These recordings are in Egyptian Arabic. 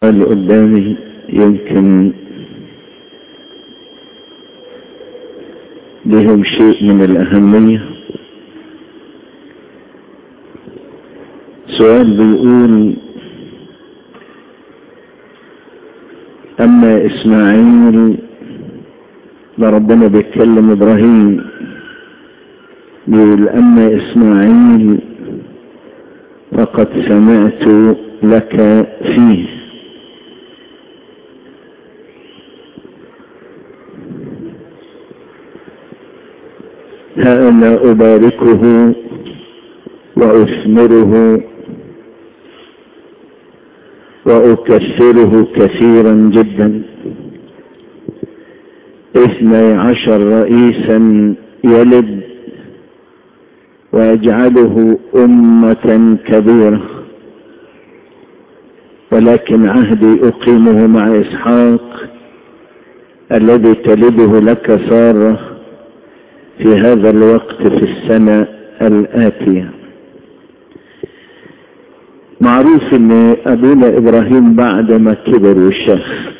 اللي قدامي يمكن لهم شيء من الأهمية سؤال بيقول أما إسماعيل ده ربنا بيتكلم إبراهيم بيقول أما إسماعيل فقد سمعت لك فيه ها أنا أباركه وأثمره وأكثره كثيرا جدا اثني عشر رئيسا يلد ويجعله أمة كبيرة ولكن عهدي أقيمه مع إسحاق الذي تلده لك سارة في هذا الوقت في السنة الآتية معروف ان ابونا ابراهيم بعد ما كبر وشاف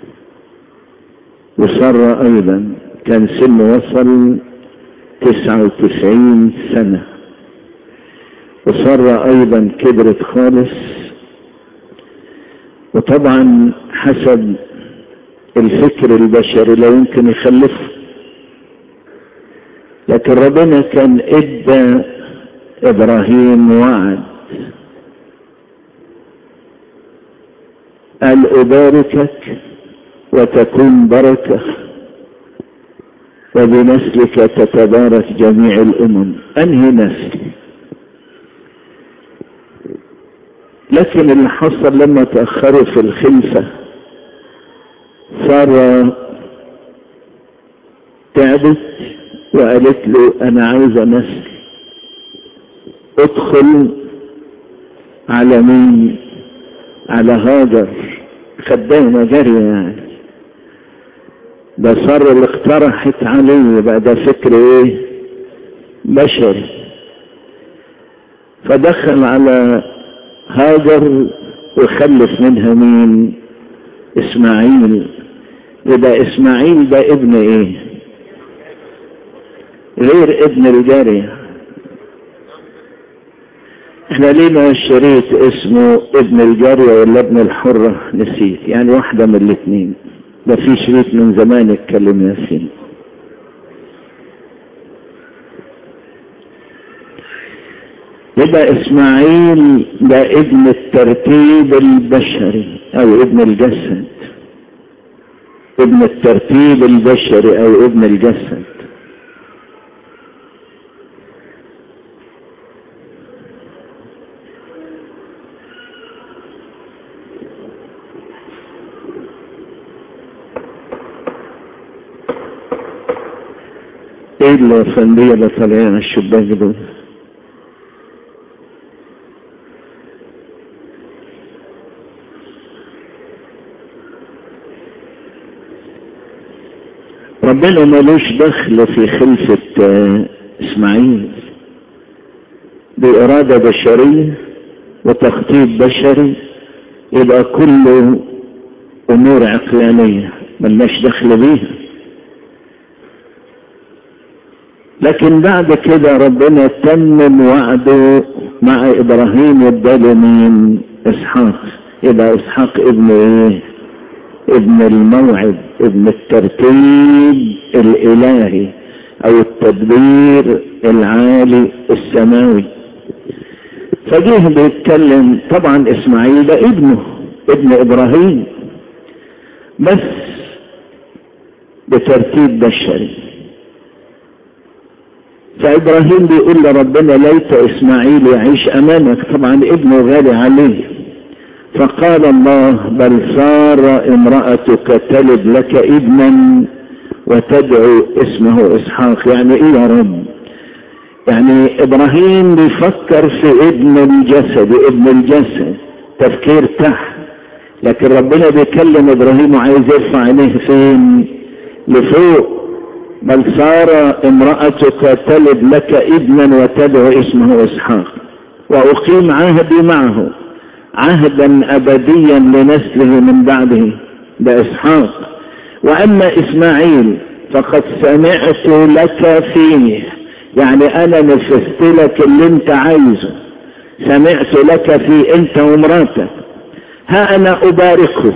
وصر ايضا كان سنه وصل تسعة وتسعين سنة وصر ايضا كبرت خالص وطبعا حسب الفكر البشري لا يمكن يخلفه لكن ربنا كان ادى ابراهيم وعد قال أباركك وتكون بركة وبنسلك تتبارك جميع الأمم أنهي نسل لكن اللي حصل لما تأخروا في الخلفة صار تعبت وقالت له أنا عايزة نسل ادخل على مين على هاجر خدامة جارية يعني ده صار اللي اقترحت عليه بقى ده فكر ايه بشري فدخل على هاجر وخلف منها مين اسماعيل يبقى اسماعيل ده ابن ايه غير ابن الجاريه احنا لينا شريط اسمه ابن الجارية ولا ابن الحرة نسيت يعني واحدة من الاثنين ده في شريط من زمان اتكلمنا فيه يبقى اسماعيل ده ابن الترتيب البشري او ابن الجسد ابن الترتيب البشري او ابن الجسد ايه الفندية اللي طالعين الشباك دول ربنا ملوش دخل في خلفة اسماعيل بإرادة بشرية وتخطيط بشري يبقى كله أمور عقلانية ملناش دخل بيها لكن بعد كده ربنا تمم وعده مع ابراهيم واداله مين اسحاق يبقى اسحاق ابن ايه ابن الموعد ابن الترتيب الالهي او التدبير العالي السماوي فجيه بيتكلم طبعا اسماعيل ده ابنه ابن ابراهيم بس بترتيب بشري فإبراهيم بيقول لربنا ليت إسماعيل يعيش أمامك طبعا ابنه غالي عليه فقال الله بل صار امرأتك تلد لك ابنا وتدعو اسمه إسحاق يعني إيه يا رب يعني إبراهيم بيفكر في ابن الجسد ابن الجسد تفكير تحت لكن ربنا بيكلم إبراهيم وعايز يرفع عينيه فين لفوق بل صار امرأتك تلد لك ابنا وتدعو اسمه اسحاق واقيم عهدي معه عهدا أبديا لنسله من بعده ده إسحاق وأما إسماعيل فقد سمعت لك فيه يعني أنا نفذت لك اللي أنت عايزه سمعت لك فيه أنت ومراتك ها أنا أباركه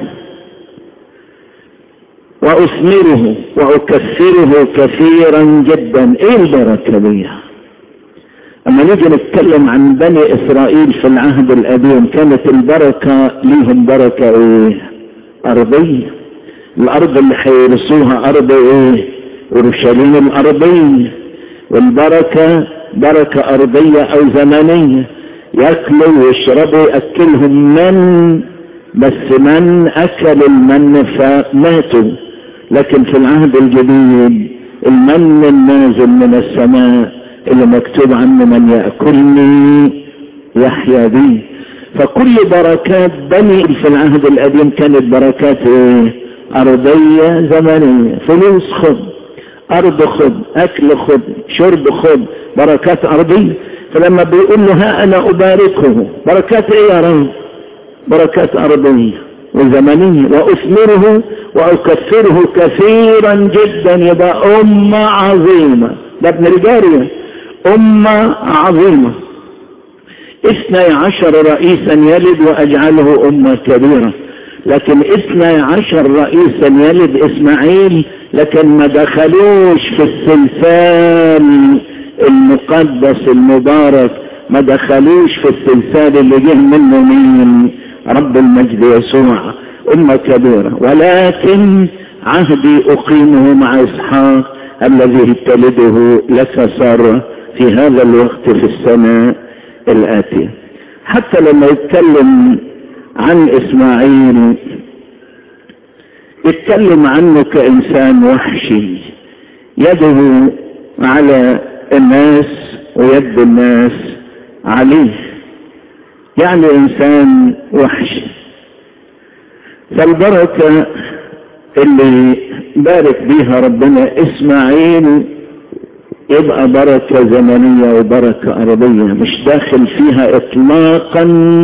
وأثمره وأكثره كثيرا جدا إيه البركة دي أما نيجي نتكلم عن بني إسرائيل في العهد القديم كانت البركة ليهم بركة إيه أرضية الأرض اللي هيرسوها أرض إيه أورشليم الأرضية والبركة بركة أرضية أو زمنية ياكلوا ويشربوا يأكلهم من بس من أكل المن فماتوا لكن في العهد الجديد المن النازل من السماء اللي مكتوب عنه من يأكلني يحيا بي فكل بركات بني في العهد القديم كانت بركات ايه أرضية زمنية فلوس خد أرض خد أكل خد شرب خد بركات أرضية فلما بيقول له ها أنا أباركه بركات إيه يا رب بركات أرضية وزمنية وأثمره وأكثره كثيرا جدا يبقى أمة عظيمة ده ابن الجارية أمة عظيمة اثني عشر رئيسا يلد وأجعله أمة كبيرة لكن اثني عشر رئيسا يلد إسماعيل لكن ما دخلوش في السلسال المقدس المبارك ما دخلوش في السلسال اللي جه منه مين رب المجد يسوع أمة كبيرة ولكن عهدي أقيمه مع إسحاق الذي تلده لك سارة في هذا الوقت في السنة الآتية حتى لما يتكلم عن إسماعيل يتكلم عنه كإنسان وحشي يده على الناس ويد الناس عليه يعني إنسان وحشي فالبركة اللي بارك بيها ربنا إسماعيل يبقى بركة زمنية وبركة أرضية مش داخل فيها إطلاقا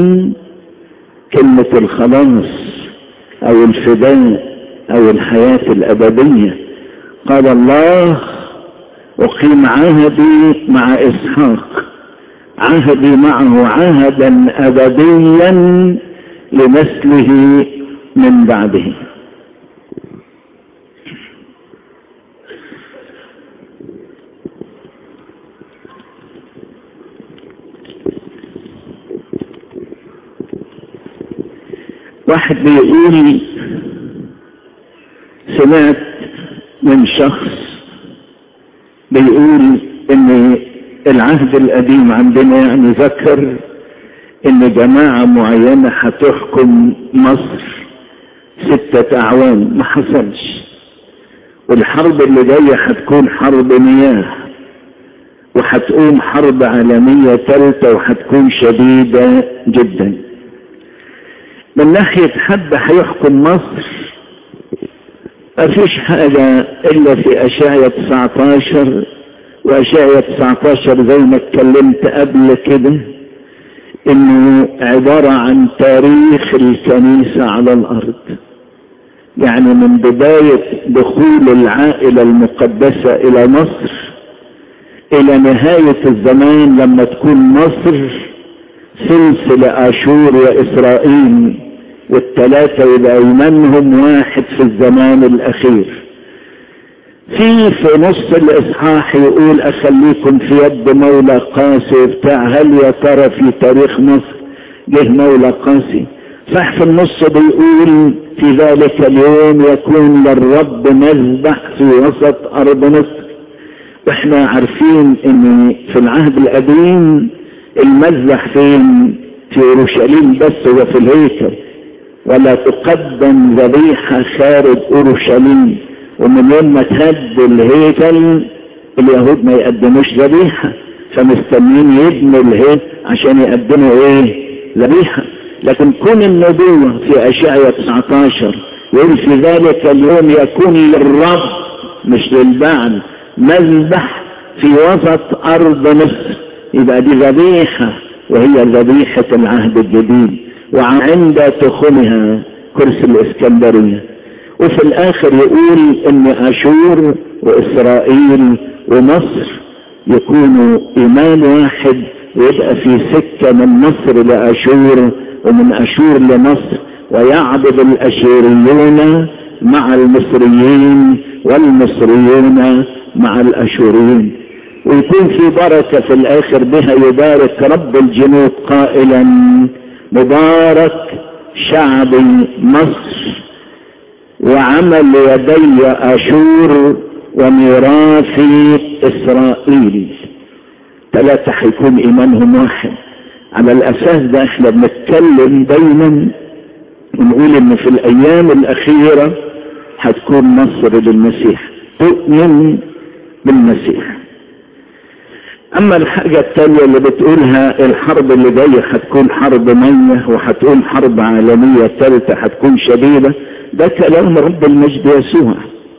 كلمة الخلاص أو الفداء أو الحياة الأبدية قال الله أقيم عهدي مع إسحاق عهدي معه عهدا أبديا لنسله من بعده واحد بيقول سمعت من شخص بيقول ان العهد القديم عندنا يعني ذكر ان جماعة معينة هتحكم مصر ستة اعوام ما حصلش والحرب اللي جاية هتكون حرب مياه وهتقوم حرب عالمية ثالثة وهتكون شديدة جدا من ناحية حد هيحكم مصر مفيش حاجة الا في اشعية 19 واشعية 19 زي ما اتكلمت قبل كده انه عبارة عن تاريخ الكنيسة على الارض يعني من بداية دخول العائلة المقدسة الى مصر الى نهاية الزمان لما تكون مصر سلسلة اشور واسرائيل والثلاثة يبقى ايمانهم واحد في الزمان الاخير في في نص الاصحاح يقول اخليكم في يد مولى قاسي بتاع هل يا ترى في تاريخ مصر جه مولى قاسي صح في النص بيقول في ذلك اليوم يكون للرب مذبح في وسط ارض مصر واحنا عارفين ان في العهد القديم المذبح فين في اورشليم بس وفي الهيكل ولا تقدم ذبيحة خارج اورشليم ومن يوم ما تهد الهيكل اليهود ما يقدموش ذبيحة فمستنين يبنوا الهيكل عشان يقدموا ايه ذبيحة لكن كون النبوة في اشعياء 19 يقول في ذلك اليوم يكون للرب مش للبعل مذبح في وسط ارض مصر يبقى دي ذبيحة وهي ذبيحة العهد الجديد وعند تخمها كرسي الاسكندرية وفي الاخر يقول ان اشور واسرائيل ومصر يكونوا ايمان واحد ويبقى في سكة من مصر لاشور ومن اشور لمصر ويعبد الاشوريون مع المصريين والمصريون مع الاشوريين ويكون في بركة في الاخر بها يبارك رب الجنود قائلا مبارك شعبي مصر وعمل يدي اشور وميراثي اسرائيل ثلاثة حيكون ايمانهم واحد على الاساس ده احنا بنتكلم دايما ونقول ان في الايام الاخيرة هتكون مصر للمسيح تؤمن بالمسيح اما الحاجة التانية اللي بتقولها الحرب اللي جاية هتكون حرب مية وهتكون حرب عالمية ثالثة هتكون شديدة ده كلام رب المجد يسوع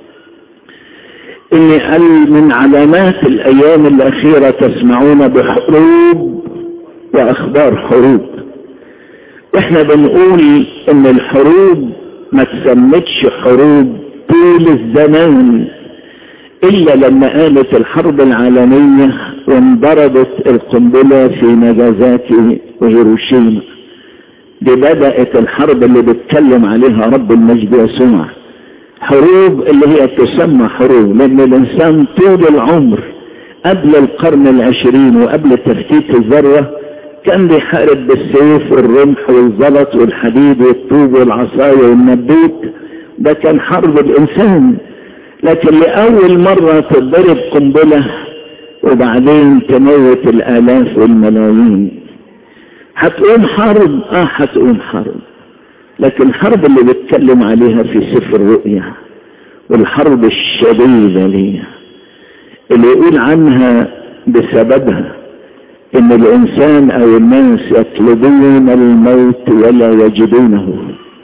اني قال من علامات الايام الاخيرة تسمعون بحروب واخبار حروب احنا بنقول ان الحروب ما تسمتش حروب طول الزمان الا لما قامت الحرب العالمية وانضربت القنبلة في نجازات هيروشيما دي بدأت الحرب اللي بيتكلم عليها رب المجد يسوع حروب اللي هي تسمى حروب لان الانسان طول العمر قبل القرن العشرين وقبل تفتيت الذرة كان بيحارب بالسيف والرمح والزلط والحديد والطوب والعصاية والنبيت ده كان حرب الانسان لكن لأول مرة تضرب قنبلة وبعدين تموت الآلاف والملايين هتقوم حرب اه هتقوم حرب لكن الحرب اللي بيتكلم عليها في سفر الرؤيا والحرب الشديدة ليها اللي يقول عنها بسببها ان الانسان او الناس يطلبون الموت ولا يجدونه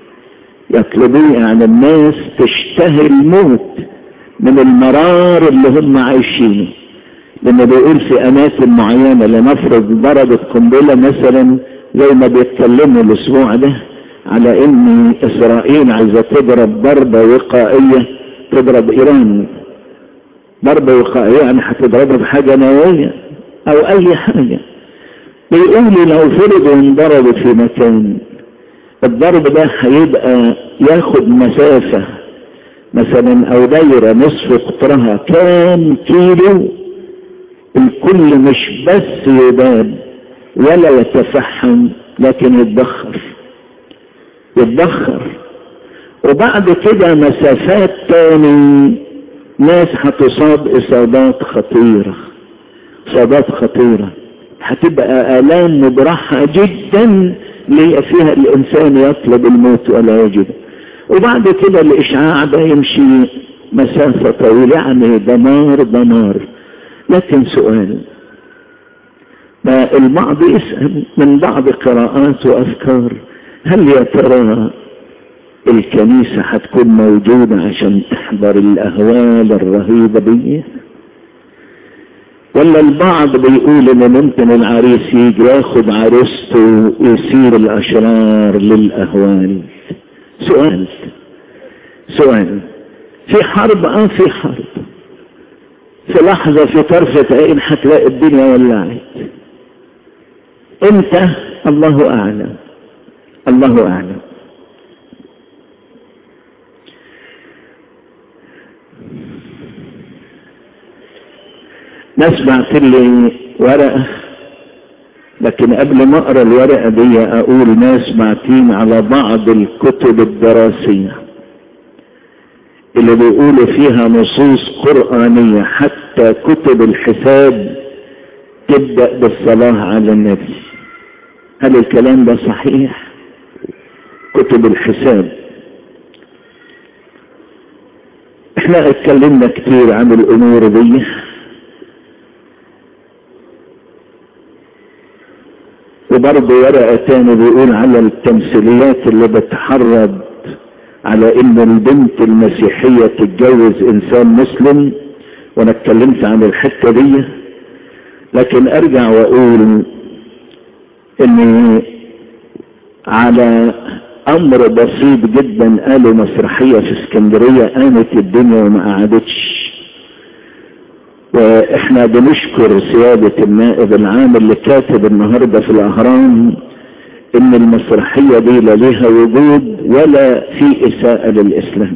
يطلبون يعني الناس تشتهي الموت من المرار اللي هم عايشينه لما بيقول في اماكن معينة لنفرض ضربت قنبلة مثلا زي ما بيتكلموا الاسبوع ده على ان اسرائيل عايزة تضرب ضربة وقائية تضرب ايران ضربة وقائية يعني هتضربها بحاجة نووية او اي حاجة بيقولوا لو فرضوا انضربت في مكان الضرب ده هيبقى ياخد مسافة مثلا او دايرة نصف قطرها كام كيلو الكل مش بس يبان ولا يتفحم لكن يتبخر يتبخر وبعد كده مسافات تاني ناس هتصاب اصابات خطيرة اصابات خطيرة هتبقى الام مبرحة جدا ليه فيها الانسان يطلب الموت ولا يجده وبعد كده الاشعاع ده يمشي مسافة طويلة يعني دمار دمار لكن سؤال ما البعض يسأل من بعض قراءات وافكار هل يا ترى الكنيسة هتكون موجودة عشان تحضر الاهوال الرهيبة دي ولا البعض بيقول ان ممكن العريس يجي ياخد عروسته ويسير الاشرار للاهوال سؤال سؤال في حرب اه في حرب في لحظة في طرفة عين هتلاقي الدنيا ولعت امتى الله اعلم الله اعلم ناس بعت لي ورقة لكن قبل ما اقرا الورقة دي اقول ناس بعتين على بعض الكتب الدراسية اللي بيقولوا فيها نصوص قرآنية حتى كتب الحساب تبدأ بالصلاة على النبي هل الكلام ده صحيح كتب الحساب احنا اتكلمنا كتير عن الامور دي وبرضه ورقة تاني بيقول على التمثيليات اللي بتحرض على ان البنت المسيحية تتجوز انسان مسلم وانا اتكلمت عن الحتة دي لكن ارجع واقول ان على امر بسيط جدا قالوا مسرحية في اسكندرية قامت الدنيا وما قعدتش واحنا بنشكر سيادة النائب العام اللي كاتب النهاردة في الاهرام ان المسرحية دي لا ليها وجود ولا في اساءة للاسلام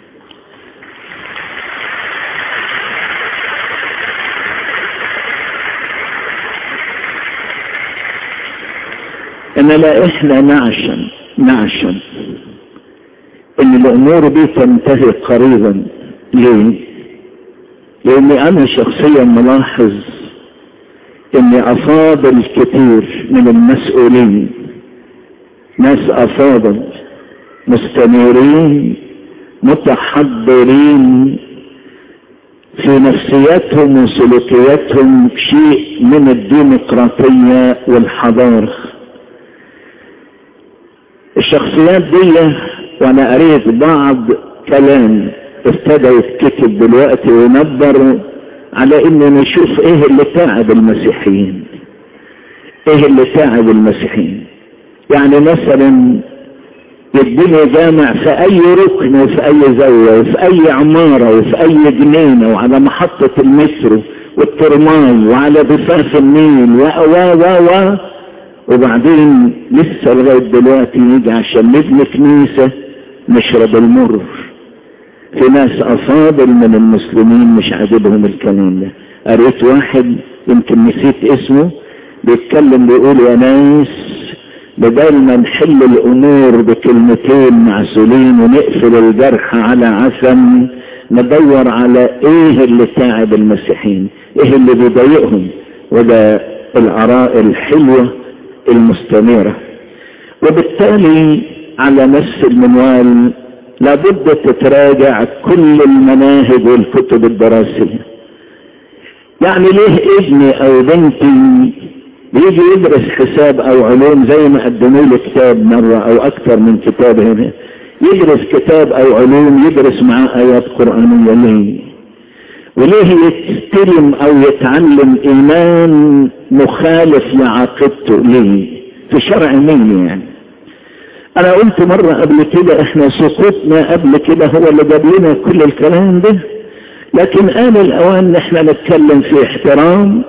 انما احنا نعشم نعشم ان الامور دي تنتهي قريبا ليه لاني انا شخصيا ملاحظ اني اصاب الكثير من المسؤولين ناس افاضل مستنيرين متحضرين في نفسياتهم وسلوكياتهم شيء من الديمقراطية والحضارة الشخصيات دي وانا قريت بعض كلام ابتدى يتكتب دلوقتي وينبر على انه نشوف ايه اللي تعب المسيحيين ايه اللي تعب المسيحيين يعني مثلا يديني جامع في اي ركن وفي اي زاوية وفي اي عمارة وفي اي جنينة وعلى محطة المترو والترماي وعلى ضفاف النيل و و و و وبعدين لسه لغاية دلوقتي يجي عشان نبني كنيسة نشرب المر في ناس أفاضل من المسلمين مش عاجبهم الكلام ده قريت واحد يمكن نسيت اسمه بيتكلم بيقول يا ناس بدل ما نحل الأمور بكلمتين معسولين ونقفل الجرح على عسم ندور على ايه اللي تعب المسيحيين ايه اللي بيضايقهم وده الآراء الحلوة المستمرة وبالتالي على نفس المنوال لابد تتراجع كل المناهج والكتب الدراسية يعني ليه ابني او بنتي بيجي يدرس حساب او علوم زي ما قدموا له كتاب مرة او اكثر من كتاب هنا يدرس كتاب او علوم يدرس معاه ايات قرآنية ليه وليه يستلم او يتعلم ايمان مخالف لعقيدته ليه في شرع مين يعني انا قلت مرة قبل كده احنا سقوطنا قبل كده هو اللي جاب لنا كل الكلام ده لكن آن الاوان ان احنا نتكلم في احترام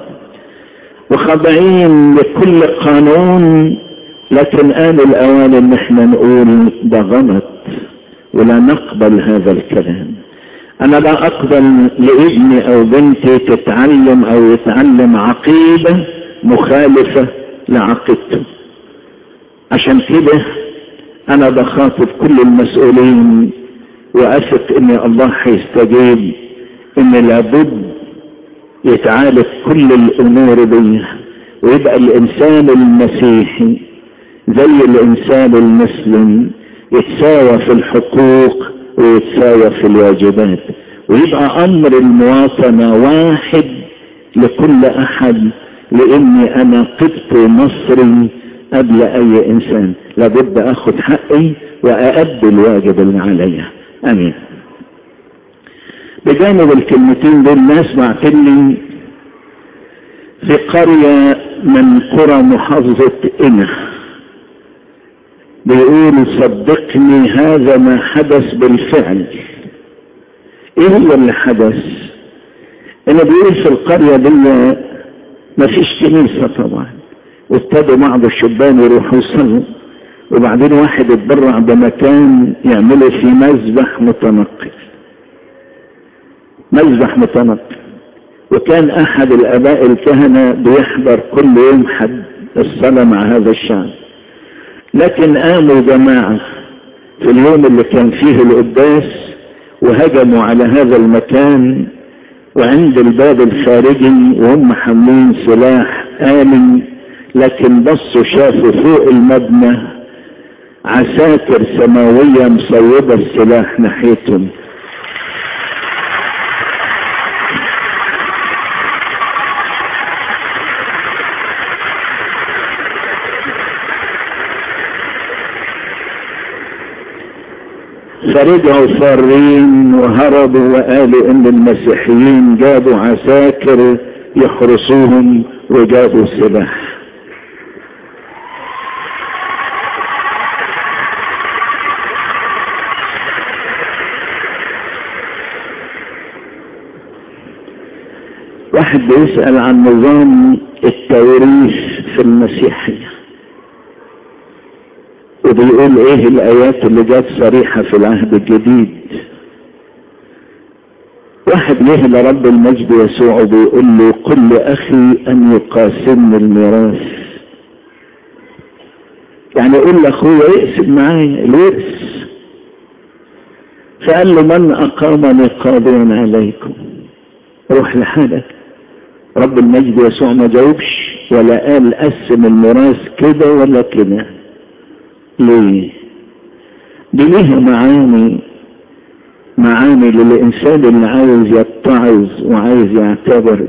وخاضعين لكل قانون لكن آن الاوان ان احنا نقول ده غلط ولا نقبل هذا الكلام انا لا اقبل لابني او بنتي تتعلم او يتعلم عقيدة مخالفة لعقيدته عشان كده انا بخاطب كل المسؤولين واثق ان الله هيستجيب ان لابد يتعالج كل الامور دي ويبقى الانسان المسيحي زي الانسان المسلم يتساوى في الحقوق ويتساوى في الواجبات ويبقى امر المواطنة واحد لكل احد لاني انا قبط مصري قبل اي انسان لابد اخد حقي وأأدي الواجب اللي عليا امين بجانب الكلمتين دول ناس بعتلي في قرية من قرى محافظة إنا بيقول صدقني هذا ما حدث بالفعل ايه هو اللي حدث انا بيقول في القرية دي ما فيش كنيسة طبعا وابتدوا بعض الشبان يروحوا يصلوا وبعدين واحد اتبرع بمكان يعمله في مذبح متنقل مذبح متنقل وكان احد الاباء الكهنة بيحضر كل يوم حد الصلاة مع هذا الشعب لكن قاموا جماعة في اليوم اللي كان فيه القداس وهجموا على هذا المكان وعند الباب الخارجي وهم حاملين سلاح آلي لكن بصوا شافوا فوق المبنى عساكر سماوية مصوبة السلاح ناحيتهم فرجعوا فارين وهربوا وقالوا ان المسيحيين جابوا عساكر يحرسوهم وجابوا سلاح واحد بيسأل عن نظام التوريث في المسيحية وبيقول ايه الايات اللي جت صريحة في العهد الجديد واحد جه لرب المجد يسوع وبيقول له قل لاخي ان يقاسمني الميراث يعني يقول لاخويا يقسم معايا الورث فقال له من اقامني قادرا عليكم روح لحالك رب المجد يسوع ما جاوبش ولا قال قسم الميراث كده ولا كده ليه دي ليها معاني معاني للإنسان اللي عايز يتعظ وعايز يعتبر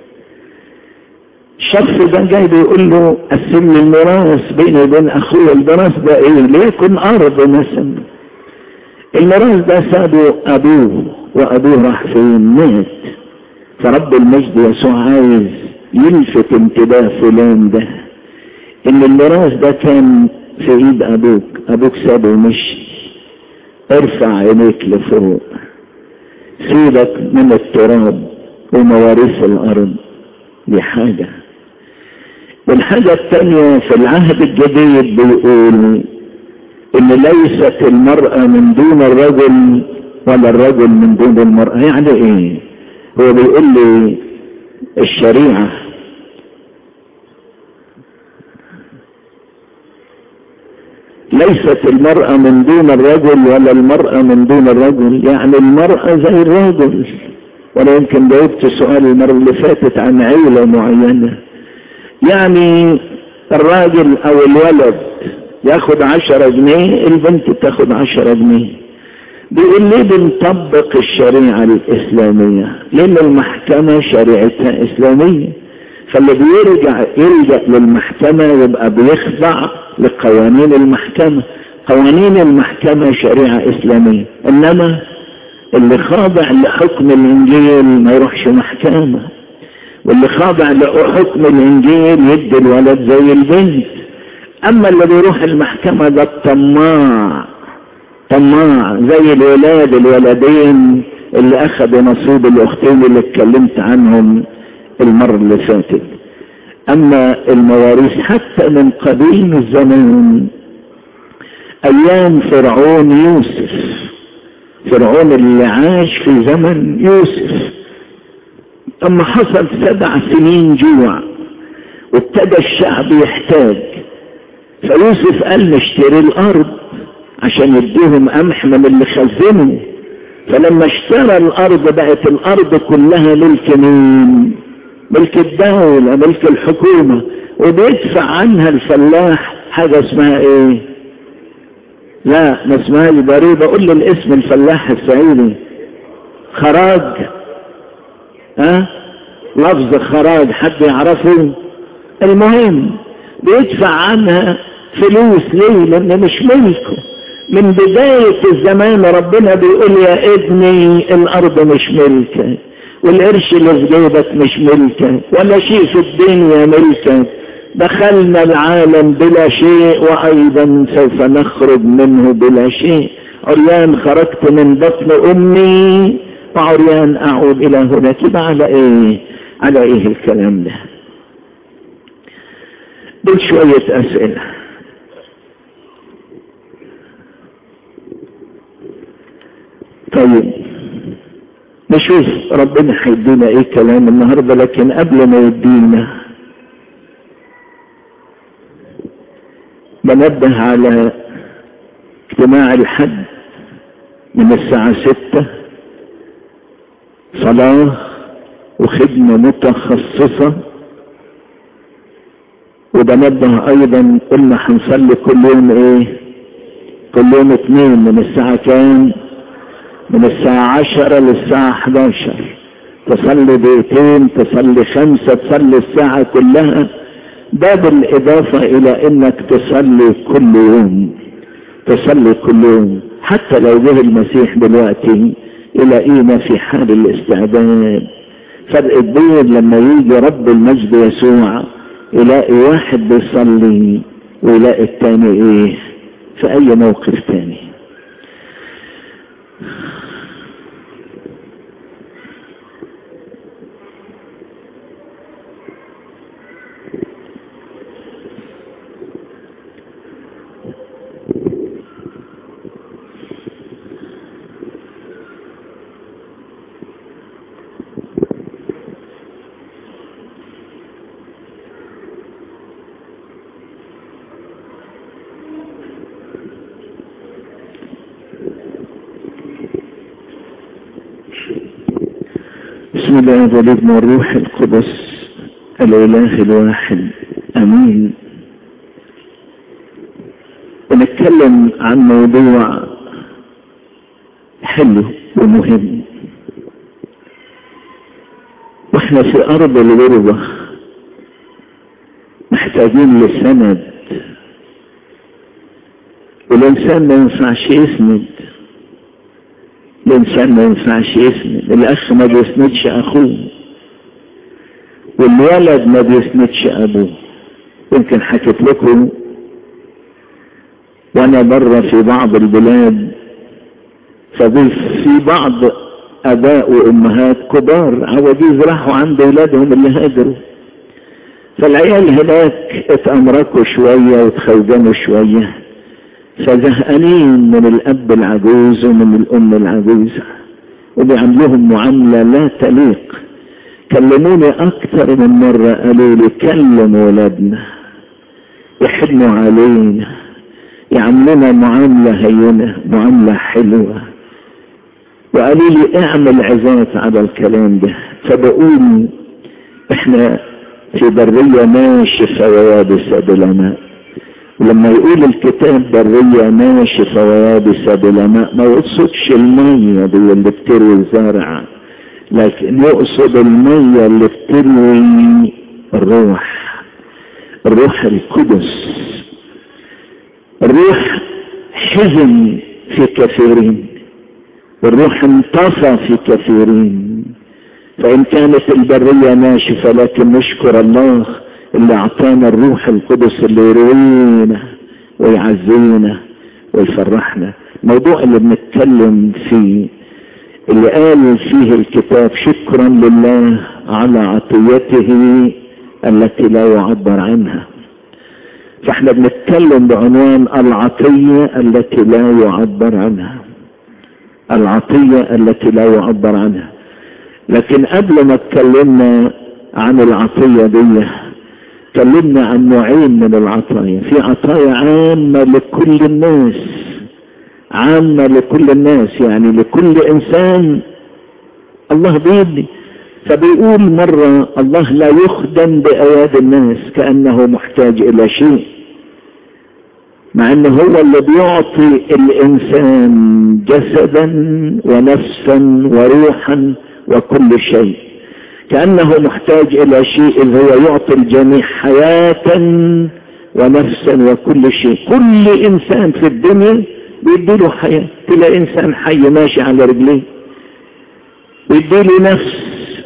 الشخص ده جاي بيقول له قسم لي الميراث بيني وبين اخويا الميراث ده ايه ليكن ارض مثلا الميراث ده سابه ابوه وابوه راح فين مات فرب المجد يسوع عايز يلفت انتباه فلان ده ان الميراث ده كان في ايد ابوك ابوك سابه ومشي ارفع عينيك لفوق سيبك من التراب ومواريث الارض دي حاجة والحاجة الثانية في العهد الجديد بيقول ان ليست المرأة من دون الرجل ولا الرجل من دون المرأة يعني ايه هو بيقول لي الشريعة ليست المرأة من دون الرجل ولا المرأة من دون الرجل يعني المرأة زي الرجل ولا يمكن جاوبت سؤال المرة اللي فاتت عن عيلة معينة يعني الراجل او الولد ياخد عشرة جنيه البنت تاخد عشرة جنيه بيقول ليه بنطبق الشريعة الإسلامية لأن المحكمة شريعتها إسلامية فاللي بيرجع يلجأ للمحكمة يبقى بيخضع لقوانين المحكمة قوانين المحكمة شريعة إسلامية إنما اللي خاضع لحكم الإنجيل ما يروحش محكمة واللي خاضع لحكم الإنجيل يدي الولد زي البنت أما اللي بيروح المحكمة ده الطماع طماع زي الولاد الولدين اللي أخذوا نصيب الأختين اللي اتكلمت عنهم المرة اللي فاتت أما المواريث حتى من قديم الزمان أيام فرعون يوسف فرعون اللي عاش في زمن يوسف أما حصل سبع سنين جوع وابتدى الشعب يحتاج فيوسف قال نشتري الأرض عشان يديهم قمح من اللي خزنه فلما اشترى الأرض بقت الأرض كلها ملك مين؟ ملك الدولة ملك الحكومة وبيدفع عنها الفلاح حاجة اسمها ايه لا ما اسمهاش ضريبة قول لي الاسم الفلاح السعيدي خراج ها أه؟ لفظ خراج حد يعرفه المهم بيدفع عنها فلوس ليه لان مش ملكه من بداية الزمان ربنا بيقول يا ابني الارض مش ملكك والقرش اللي في جيبك مش ملكك ولا شيء في الدنيا ملكك دخلنا العالم بلا شيء وايضا سوف نخرج منه بلا شيء عريان خرجت من بطن امي وعريان اعود الى هنا كده على ايه على ايه الكلام ده دول شوية اسئلة طيب نشوف ربنا هيدينا ايه كلام النهارده لكن قبل ما يدينا بنبه على اجتماع الحد من الساعة ستة صلاة وخدمة متخصصة وبنبه ايضا قلنا هنصلي كل يوم ايه كل يوم اتنين من الساعة كام من الساعة عشرة للساعة 11 تصلي دقيقتين تصلي خمسة تصلي الساعة كلها ده بالإضافة إلى إنك تصلي كل يوم تصلي كل يوم حتى لو جه المسيح دلوقتي يلاقينا في حال الاستعداد فرق كبير لما يجي رب المجد يسوع يلاقي واحد بيصلي ويلاقي التاني ايه في اي موقف تاني بسم الله والابن والروح القدس الاله الواحد امين ونتكلم عن موضوع حلو ومهم واحنا في ارض الغربة محتاجين لسند والانسان ما ينفعش يسند الانسان ما ينفعش يسند الاخ ما بيسندش اخوه والولد ما بيسندش ابوه يمكن حكيت لكم وانا بره في بعض البلاد فضيف في بعض اباء وامهات كبار عواجيز راحوا عند اولادهم اللي هاجروا فالعيال هناك اتامركوا شويه وتخوجنوا شويه فزهقانين من الاب العجوز ومن الام العجوزه وبيعملوهم معامله لا تليق كلموني اكثر من مره قالوا لي كلم ولادنا يحنوا علينا يعملونا معامله هينه معامله حلوه وقالوا لي اعمل عزات على الكلام ده فبقول احنا في برية ناشفة ويابسة بلا ماء ولما يقول الكتاب برية ناشفة ويابسة بلا ماء ما يقصدش المية دي اللي بتروي الزرع لكن يقصد المية اللي بتروي الروح الروح القدس الروح حزن في كثيرين والروح انطفى في كثيرين فإن كانت البرية ناشفة لكن نشكر الله اللي أعطانا الروح القدس اللي يروينا ويعزينا ويفرحنا الموضوع اللي بنتكلم فيه اللي قال فيه الكتاب شكرا لله على عطيته التي لا يعبر عنها فاحنا بنتكلم بعنوان العطية التي لا يعبر عنها العطية التي لا يعبر عنها لكن قبل ما اتكلمنا عن العطية دي اتكلمنا عن نوعين من العطايا في عطايا عامة لكل الناس عامة لكل الناس يعني لكل انسان الله بيدي فبيقول مرة الله لا يخدم بأياد الناس كأنه محتاج إلى شيء مع انه هو اللي بيعطي الانسان جسدا ونفسا وروحا وكل شيء كأنه محتاج الى شيء اللي هو يعطي الجميع حياة ونفسا وكل شيء كل انسان في الدنيا بيديله حياة تلاقي انسان حي ماشي على رجليه ويديله نفس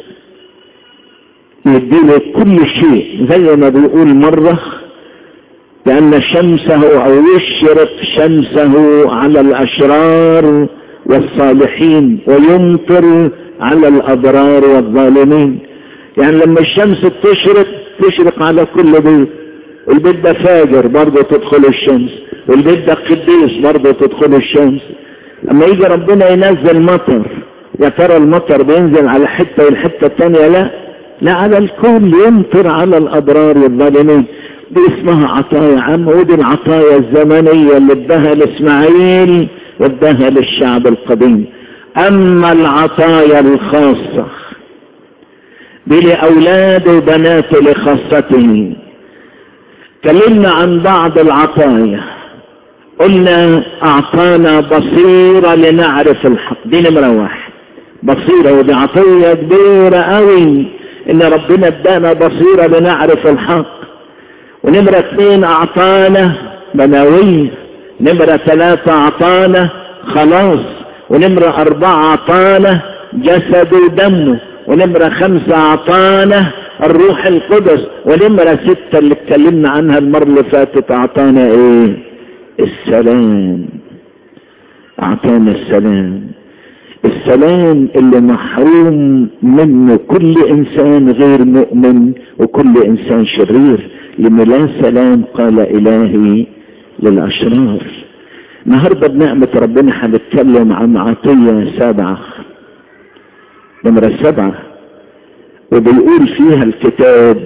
يديله كل شيء زي ما بيقول مرة لأن شمسه أو يشرق شمسه على الأشرار والصالحين ويمطر على الأبرار والظالمين يعني لما الشمس تشرق تشرق على كل بيت البيت ده فاجر برضه تدخل الشمس والبيت ده قديس برضه تدخل الشمس لما يجي ربنا ينزل مطر يا ترى المطر بينزل على حتة والحتة التانية لا لا على الكل يمطر على الأبرار والظالمين دي اسمها عطايا عامة ودي العطايا الزمنية اللي اداها لاسماعيل واداها للشعب القديم اما العطايا الخاصة دي لأولاده وبناته لخاصته كلمنا عن بعض العطايا قلنا اعطانا بصيرة لنعرف الحق دي نمرة واحد بصيرة ودي عطية كبيرة قوي ان ربنا ادانا بصيرة لنعرف الحق ونمرة اثنين اعطانا بناوية نمرة ثلاثة اعطانا خلاص ونمرة اربعة اعطانا جسد ودمه ونمرة خمسة اعطانا الروح القدس ونمرة ستة اللي اتكلمنا عنها المرة اللي فاتت اعطانا ايه السلام اعطانا السلام السلام اللي محروم منه كل انسان غير مؤمن وكل انسان شرير لان لا سلام قال الهي للاشرار النهارده بنعمة ربنا هنتكلم عن عطية سبعة نمرة سبعة وبيقول فيها الكتاب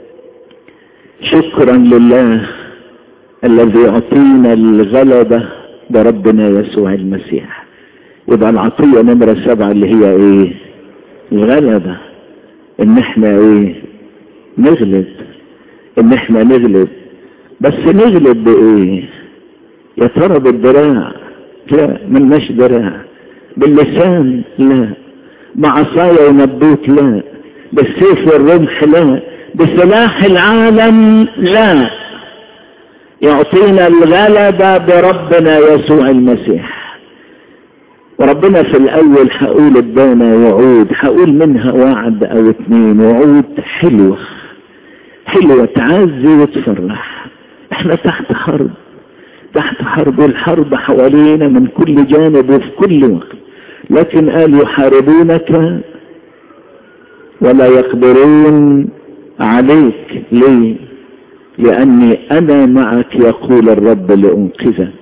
شكرا لله الذي يعطينا الغلبة بربنا يسوع المسيح يبقى العطية نمرة سبعة اللي هي ايه الغلبة ان احنا ايه نغلب ان احنا نغلب بس نغلب بايه يا ترى بالدراع لا ملناش دراع باللسان لا بعصايا ونبوت لا بالسيف والرمح لا بسلاح العالم لا يعطينا الغلبة بربنا يسوع المسيح وربنا في الأول هقول ادانا وعود هقول منها وعد أو اتنين وعود حلوة حلوة تعزي وتفرح احنا تحت حرب تحت حرب والحرب حوالينا من كل جانب وفي كل وقت لكن قال يحاربونك ولا يقدرون عليك ليه لأني أنا معك يقول الرب لأنقذك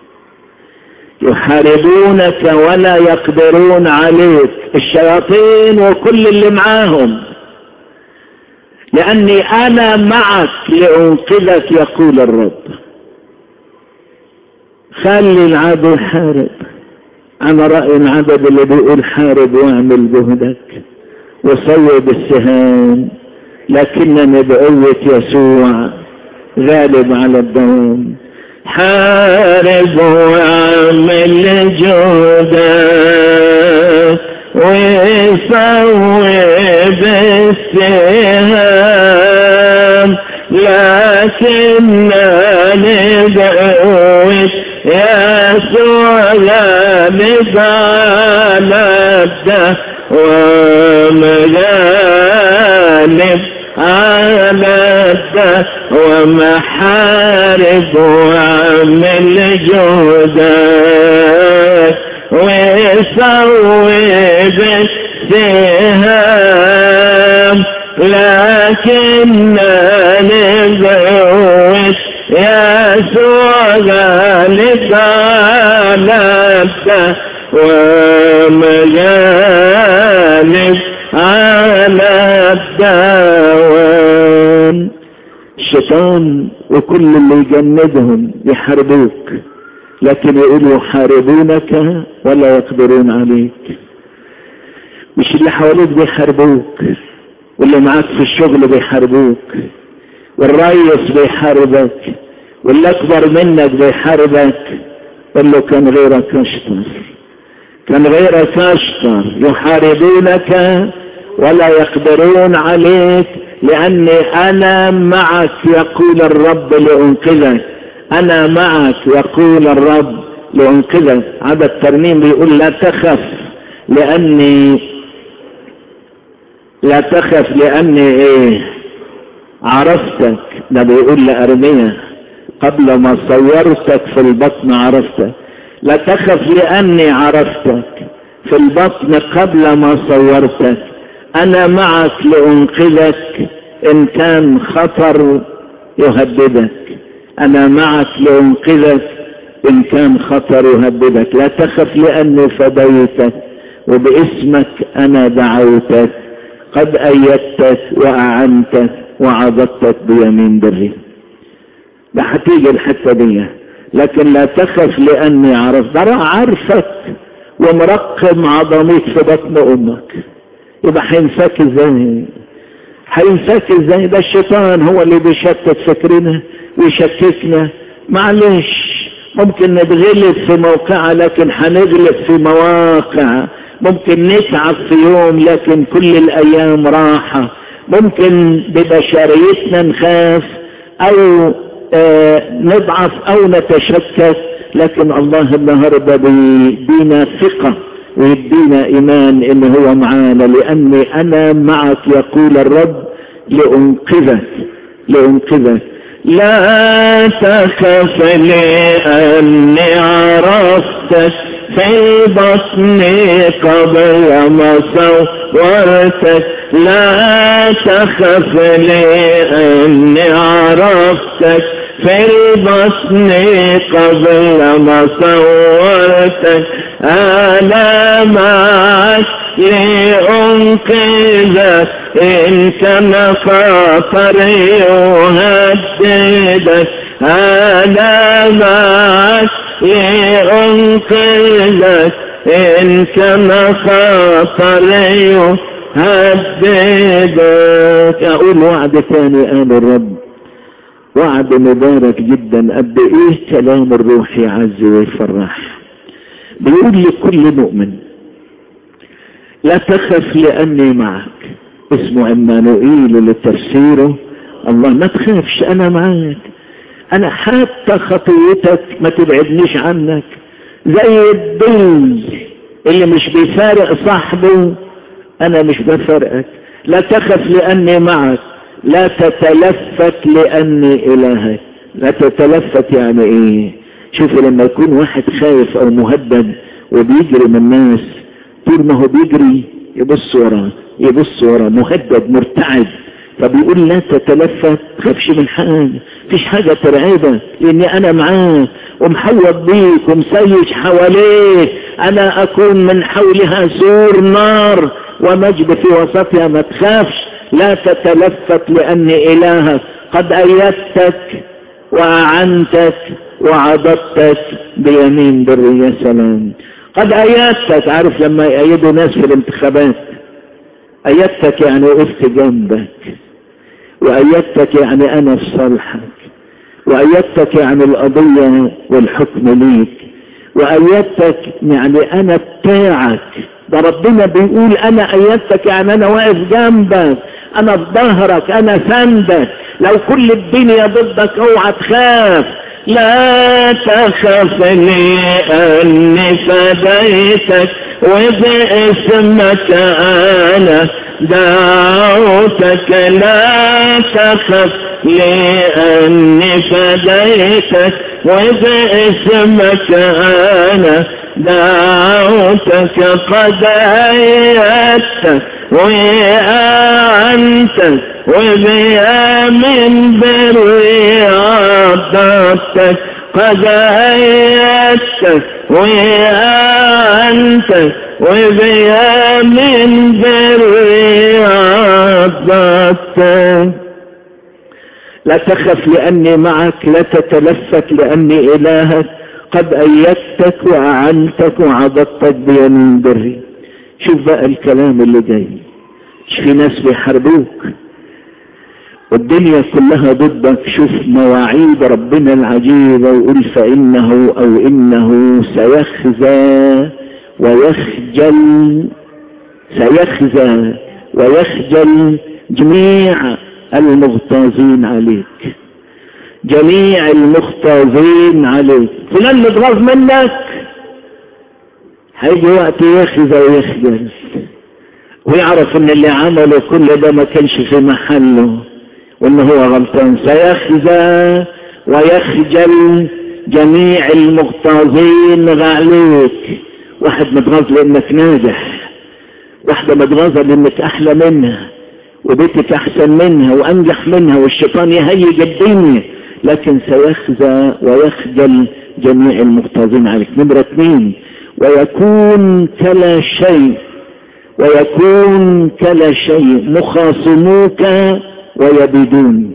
يحاربونك ولا يقدرون عليك الشياطين وكل اللي معاهم لأني أنا معك لأنقذك يقول الرب خلي العدو يحارب أنا رأي العدد اللي بيقول حارب واعمل جهدك وصوب السهام لكنني بقوة يسوع غالب على الدوام حارب واعمل جهدك وصوب السهام لكنني بقوة يسوع غالب على الدوام ومغالب على الدهر ومحارب وعمل جهدك وصوب السهام لكن نبوت يسوع غالب على الدهر ومجالب على الدوام الشيطان وكل اللي يجندهم يحاربوك لكن يقولوا يحاربونك ولا يقدرون عليك مش اللي حواليك بيحاربوك واللي معاك في الشغل بيحاربوك والريس بيحاربك واللي اكبر منك بيحاربك قل له كان غيرك اشطر كان غيرك اشطر يحاربونك ولا يقدرون عليك لاني انا معك يقول الرب لانقذك انا معك يقول الرب لانقذك هذا الترنيم بيقول لا تخف لاني لا تخف لاني ايه عرفتك ده بيقول لارميا قبل ما صورتك في البطن عرفتك لا تخف لاني عرفتك في البطن قبل ما صورتك انا معك لانقذك ان كان خطر يهددك انا معك لانقذك ان كان خطر يهددك لا تخف لاني فديتك وباسمك انا دعوتك قد ايدتك واعنتك وعضدتك بيمين بري ده هتيجي الحته دي لكن لا تخف لاني عرفت ده عارفك ومرقم عظميك في بطن امك يبقى هينساك ازاي هينساك ازاي ده الشيطان هو اللي بيشتت فكرنا ويشككنا معلش ممكن نتغلب في موقعة لكن هنغلب في مواقع ممكن نتعب في يوم لكن كل الايام راحة ممكن ببشريتنا نخاف او آه نضعف او نتشكك لكن الله النهارده بيدينا ثقه ويدينا ايمان ان هو معانا لاني انا معك يقول الرب لانقذك لانقذك لا تخف لاني عرفتك في بطني قبل ما صورتك لا تخف لاني عرفتك في البطن قبل ما صورتك أنا معك لأنقذك إن كان خطر يهددك أنا معك لأنقذك إن كان خطر هددك اقول وعد ثاني قال الرب وعد مبارك جدا قد ايه كلام الروح يعز ويفرح بيقول لكل مؤمن لا تخف لاني معك اسمه عمانوئيل لتفسيره الله ما تخافش انا معاك انا حتى خطيتك ما تبعدنيش عنك زي الضيز اللي مش بيفارق صاحبه انا مش بفرقك لا تخف لاني معك لا تتلفت لاني الهك لا تتلفت يعني ايه شوفوا لما يكون واحد خايف او مهدد وبيجري من الناس طول ما هو بيجري يبص وراه يبص وراه مهدد مرتعد فبيقول لا تتلفت تخافش من حاجة فيش حاجة ترعبك لاني انا معاه ومحوط بيك ومسيج حواليك انا اكون من حولها سور نار ومجد في وسطها ما تخافش لا تتلفت لاني الهك قد ايدتك واعنتك وعضدتك بيمين بر يا سلام قد ايدتك عارف لما يأيدوا ناس في الانتخابات ايدتك يعني وقفت جنبك وايدتك يعني انا في صالحك وايدتك يعني القضية والحكم ليك وايدتك يعني انا بتاعك ده ربنا بيقول انا ايدتك يعني انا واقف جنبك انا في ظهرك انا سندك لو كل الدنيا ضدك اوعى تخاف لا تخف لأني فديتك وباسمك أنا دعوتك لا تخف لأني فديتك وباسمك أنا دعوتك قد أيدتك وأعنتك وبيا من بري عضتك قد أيدتك وأعنتك وبيا من بري عضتك لا تخف لأني معك لا تتلفت لأني إلهك قد أيدتك وأعنتك وعضدتك بيمين بري شوف بقى الكلام اللي جاي مش في ناس بيحاربوك والدنيا كلها ضدك شوف مواعيد ربنا العجيبة وقل فإنه أو إنه سيخزى ويخجل سيخزى ويخجل جميع المغتاظين عليك جميع المغتاظين عليك فلان متغاظ منك هيجي وقت يخزى ويخجل ويعرف ان اللي عمله كل ده ما كانش في محله وان هو غلطان سيخزى ويخجل جميع المغتاظين عليك واحد متغاظ لانك ناجح واحدة متغاظة لانك احلى منها وبيتك احسن منها وانجح منها والشيطان يهيج الدنيا لكن سيخزى ويخجل جميع المغتاظين عليك نمرة اثنين ويكون كلا شيء ويكون كلا شيء مخاصموك ويبيدون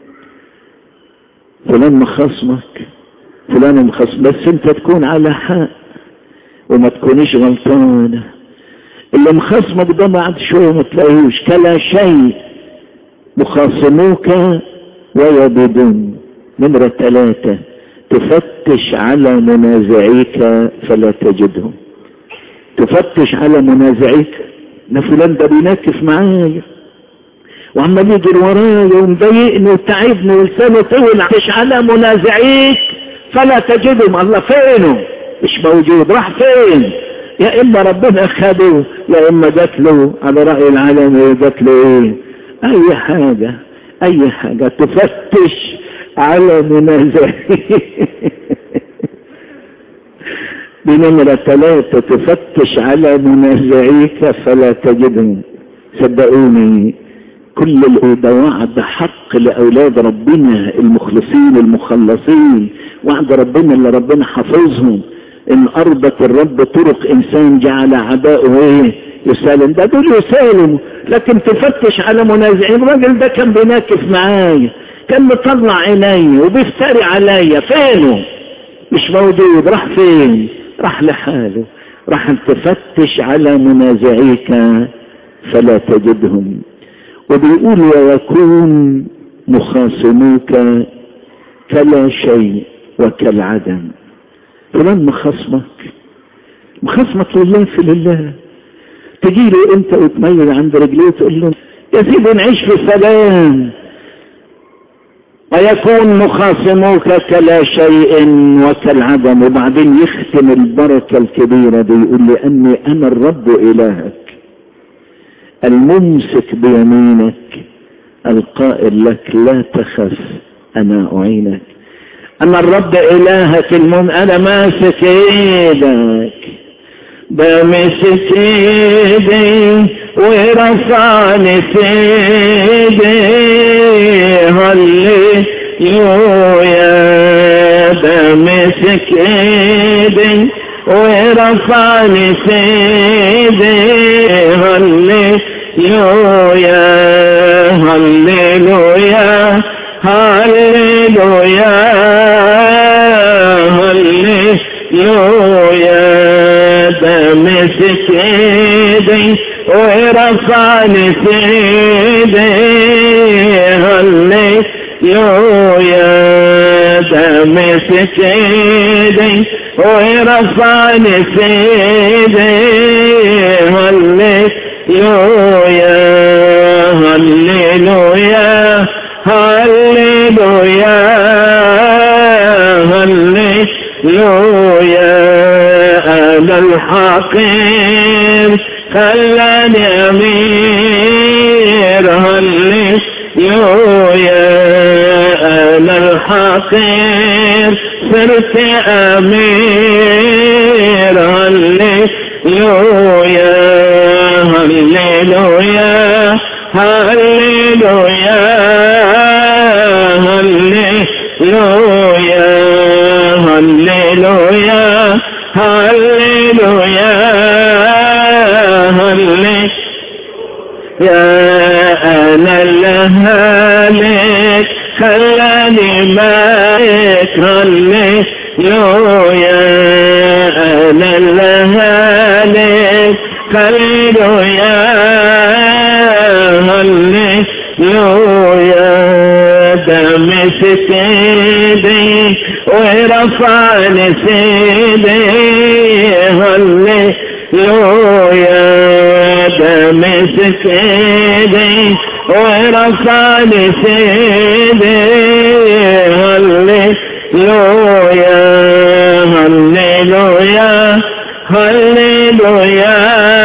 فلان مخاصمك فلان مخاصم بس انت تكون على حق وما تكونيش غلطانة اللي مخاصمك ده بعد شوية ما تلاقيهوش كلا شيء مخاصموك ويبيدون نمرة ثلاثة تفتش على منازعيك فلا تجدهم تفتش على منازعيك ده فلان ده بينكف معايا وعمال يجري ورايا ومضايقني وتعبني ولسانه طول عش على منازعيك فلا تجدهم الله فينه مش موجود راح فين يا اما ربنا خده يا اما جات له على راي العالم جات له ايه اي حاجه اي حاجه تفتش على منازعيك بنمرة ثلاثة تفتش على منازعيك فلا تجدهم صدقوني كل ده وعد حق لأولاد ربنا المخلصين المخلصين وعد ربنا اللي ربنا حافظهم إن أرضت الرب طرق إنسان جعل عداؤه إيه يسالم ده دول يسالموا لكن تفتش على منازعين الراجل ده كان بيناكف معايا كان مطلع عيني وبيفتري عليا فينه مش موجود راح فين راح لحاله راح تفتش على منازعيك فلا تجدهم وبيقول ويكون مخاصموك كلا شيء وكالعدم فلان مخاصمك مخاصمك لله في لله تجي له انت وتميل عند رجليه وتقول له يا سيدي نعيش في سلام ويكون مخاصموك كلا شيء وكالعدم وبعدين يختم البركة الكبيرة دي يقول لأني أنا الرب إلهك الممسك بيمينك القائل لك لا تخف أنا أعينك أنا الرب إلهك المم أنا ماسك إيدك بمسك إيدي ورفعني في إيدي هللويا بمسك إيدي ورفعني في إيدي هللويا هللويا هللويا هللويا بمسك ايدي ورفعني في ايدي هللويا بمسك ايدي ورفعني في ايدي هللويا هللويا هللويا هللويا أنا الحقير خلاني أمير هللويا أنا الحقير صرت أمير هللويا هللويا هللويا هللويا هللويا هللويا هللويا يا أنا الهالك خلاني مالك هللويا أنا الهالك هللويا هللويا دمسك ايدي ورفعني سيدي هللويا دمسك ايدي ورفعني سيدي هللويا هللويا هللويا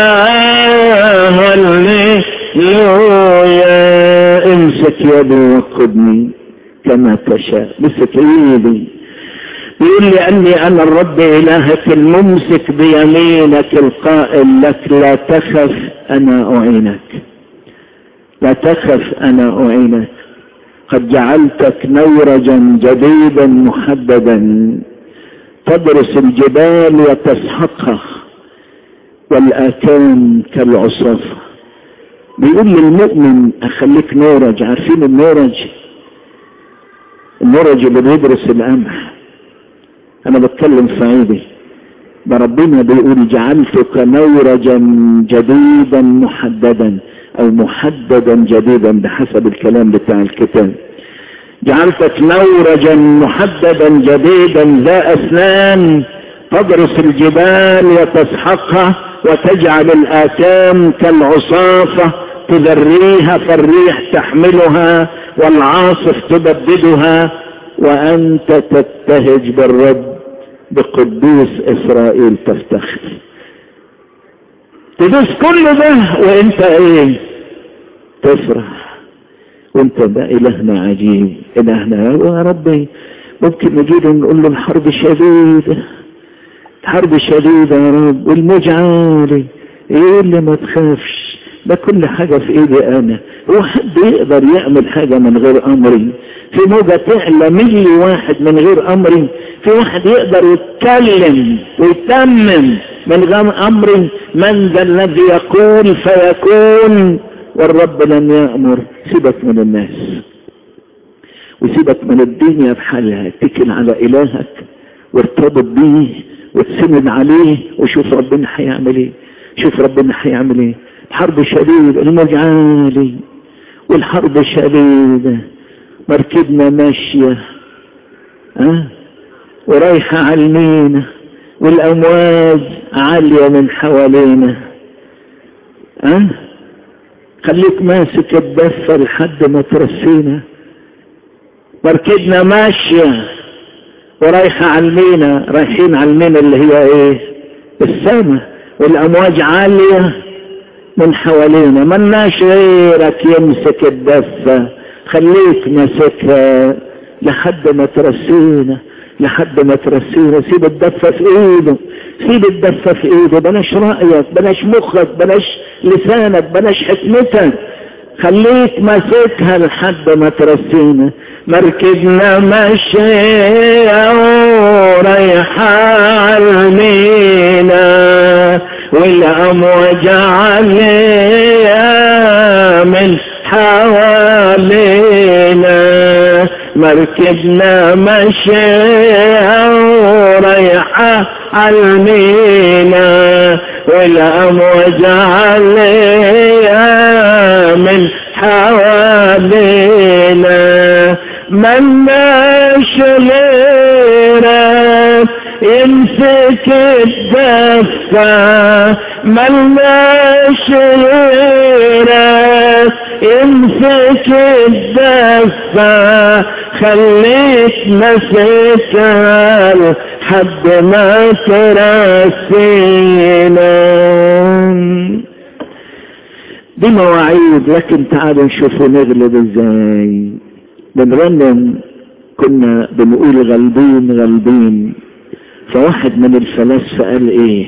هللويا امسك يدي وقدني كما تشاء مسك ايدي يقول لي اني انا الرب الهك الممسك بيمينك القائل لك لا تخف انا اعينك لا تخف انا اعينك قد جعلتك نورجا جديدا محددا تدرس الجبال وتسحقها والآكام كالعصافة بيقول للمؤمن أخليك نورج عارفين النورج النورج اللي بيدرس القمح أنا بتكلم صعيدي ده ربنا بيقول جعلتك نورجا جديدا محددا أو محددا جديدا بحسب الكلام بتاع الكتاب جعلتك نورجا محددا جديدا ذا أسنان تدرس الجبال وتسحقها وتجعل الآكام كالعصافة تذريها فالريح تحملها والعاصف تبددها وأنت تبتهج بالرب بقدوس إسرائيل تفتخر تدوس كل ده وانت ايه تفرح وانت ده الهنا عجيب الهنا يا ربي ممكن نجي نقول له الحرب شديدة الحرب شديدة يا رب والموج عالي يقول لي ما تخافش ده كل حاجة في ايدي انا هو حد يقدر يعمل حاجة من غير امري في موجة تعلى ملي واحد من غير امري في واحد يقدر يتكلم ويتمم من غير امري من ذا الذي يقول فيكون والرب لم يأمر سيبك من الناس وسيبك من الدنيا بحالها اتكل على الهك وارتبط بيه وتسند عليه وشوف ربنا هيعمل ايه شوف ربنا هيعمل ايه الحرب شديدة الموج عالي والحرب شديدة مركبنا ماشية أه؟ ورايحة على المينا والأمواج عالية من حوالينا أه؟ خليك ماسك الدفة لحد ما ترسينا مركبنا ماشية ورايحة على المينا رايحين على المينا اللي هي ايه السماء والأمواج عالية من حوالينا ملناش غيرك يمسك الدفة خليك ماسكها لحد ما ترسينا لحد ما ترسينا سيب الدفة في ايده سيب الدفة في ايده بلاش رأيك بلاش مخك بلاش لسانك بلاش حكمتك خليك ماسكها لحد ما ترسينا مركبنا ماشية ورايحة عالمينا والأمواج عليها من حوالينا مركبنا ماشية ورايحة عالمينا والأمواج عليها من حوالينا ملناش غيرك يمسك الدفة ملناش غيرك يمسك الدفة خليك مسكها لحد ما ترسينا دي مواعيد لكن تعالوا نشوفوا نغلب ازاي بنرنم كنا بنقول غالبين غالبين فواحد من الفلاسفة قال ايه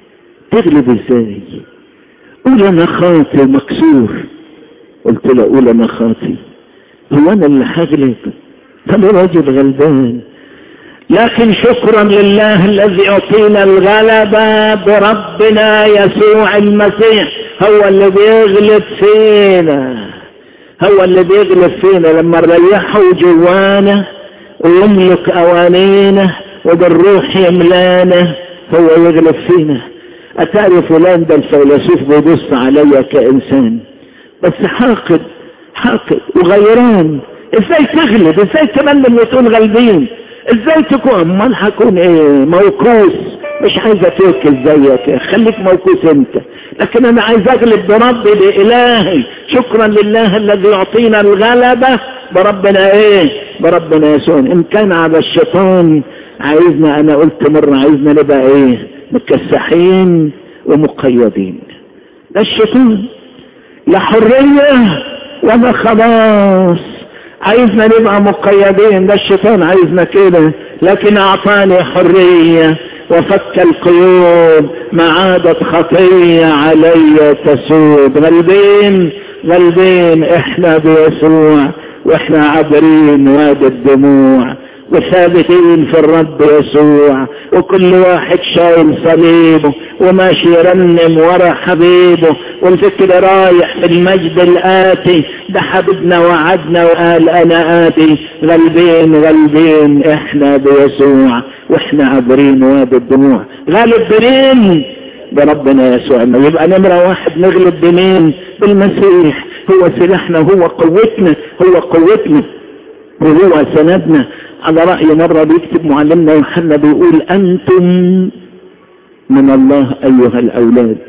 تغلب ازاي قول انا خاطي مكسور قلت له قول انا خاطي هو انا اللي هغلب انا راجل غلبان لكن شكرا لله الذي يعطينا الغلبة بربنا يسوع المسيح هو اللي بيغلب فينا هو اللي بيغلب فينا لما نريحه جوانا ويملك اوانينا وبالروح يملانا هو يغلب فينا اتاري فلان ده الفيلسوف بيبص عليا كانسان بس حاقد حاقد وغيران ازاي تغلب ازاي تملم وتقول غالبين ازاي تكون امال هكون ايه موكوس مش عايز اتوكل زيك خليك موكوس انت لكن انا عايز اغلب بربي بالهي شكرا لله الذي يعطينا الغلبة بربنا ايه بربنا يسوع ان كان على الشيطان عايزنا انا قلت مرة عايزنا نبقى ايه مكسحين ومقيدين ده الشيطان لا حرية ولا خلاص عايزنا نبقى مقيدين ده الشيطان عايزنا كده لكن اعطاني حرية وفك القيود ما عادت خطية علي تسود غلبين غلبين احنا بيسوع واحنا عابرين وادي الدموع وثابتين في الرب يسوع وكل واحد شايل صليبه وماشي يرنم ورا حبيبه والفكر رايح في المجد الآتي ده حبيبنا وعدنا وقال أنا آتي غلبين غلبين إحنا بيسوع وإحنا عابرين وادي الدموع غالب بمين بربنا يسوع يبقى نمرة واحد نغلب بمين بالمسيح هو سلاحنا هو قوتنا هو قوتنا وهو سندنا على رأي مرة بيكتب معلمنا يوحنا بيقول أنتم من الله أيها الأولاد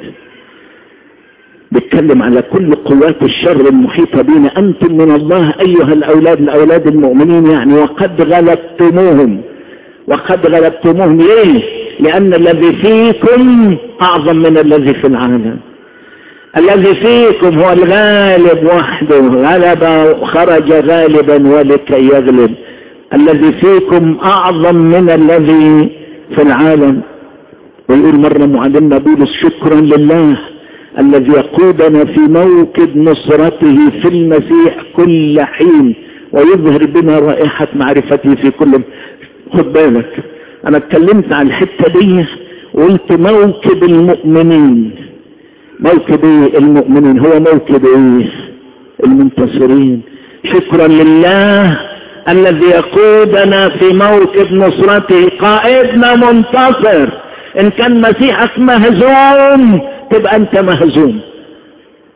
بيتكلم على كل قوات الشر المحيطة بنا أنتم من الله أيها الأولاد الأولاد المؤمنين يعني وقد غلبتموهم وقد غلبتموهم ليه لأن الذي فيكم أعظم من الذي في العالم الذي فيكم هو الغالب وحده غلب خرج غالبا ولكي يغلب الذي فيكم أعظم من الذي في العالم ويقول مرة معلمنا بولس شكرا لله الذي يقودنا في موكب نصرته في المسيح كل حين ويظهر بنا رائحة معرفته في كل خد بالك انا اتكلمت عن الحتة دي وقلت موكب المؤمنين موكب ايه المؤمنين هو موكب ايه المنتصرين شكرا لله الذي يقودنا في موكب نصرته قائدنا منتصر ان كان مسيحك مهزوم تبقى انت مهزوم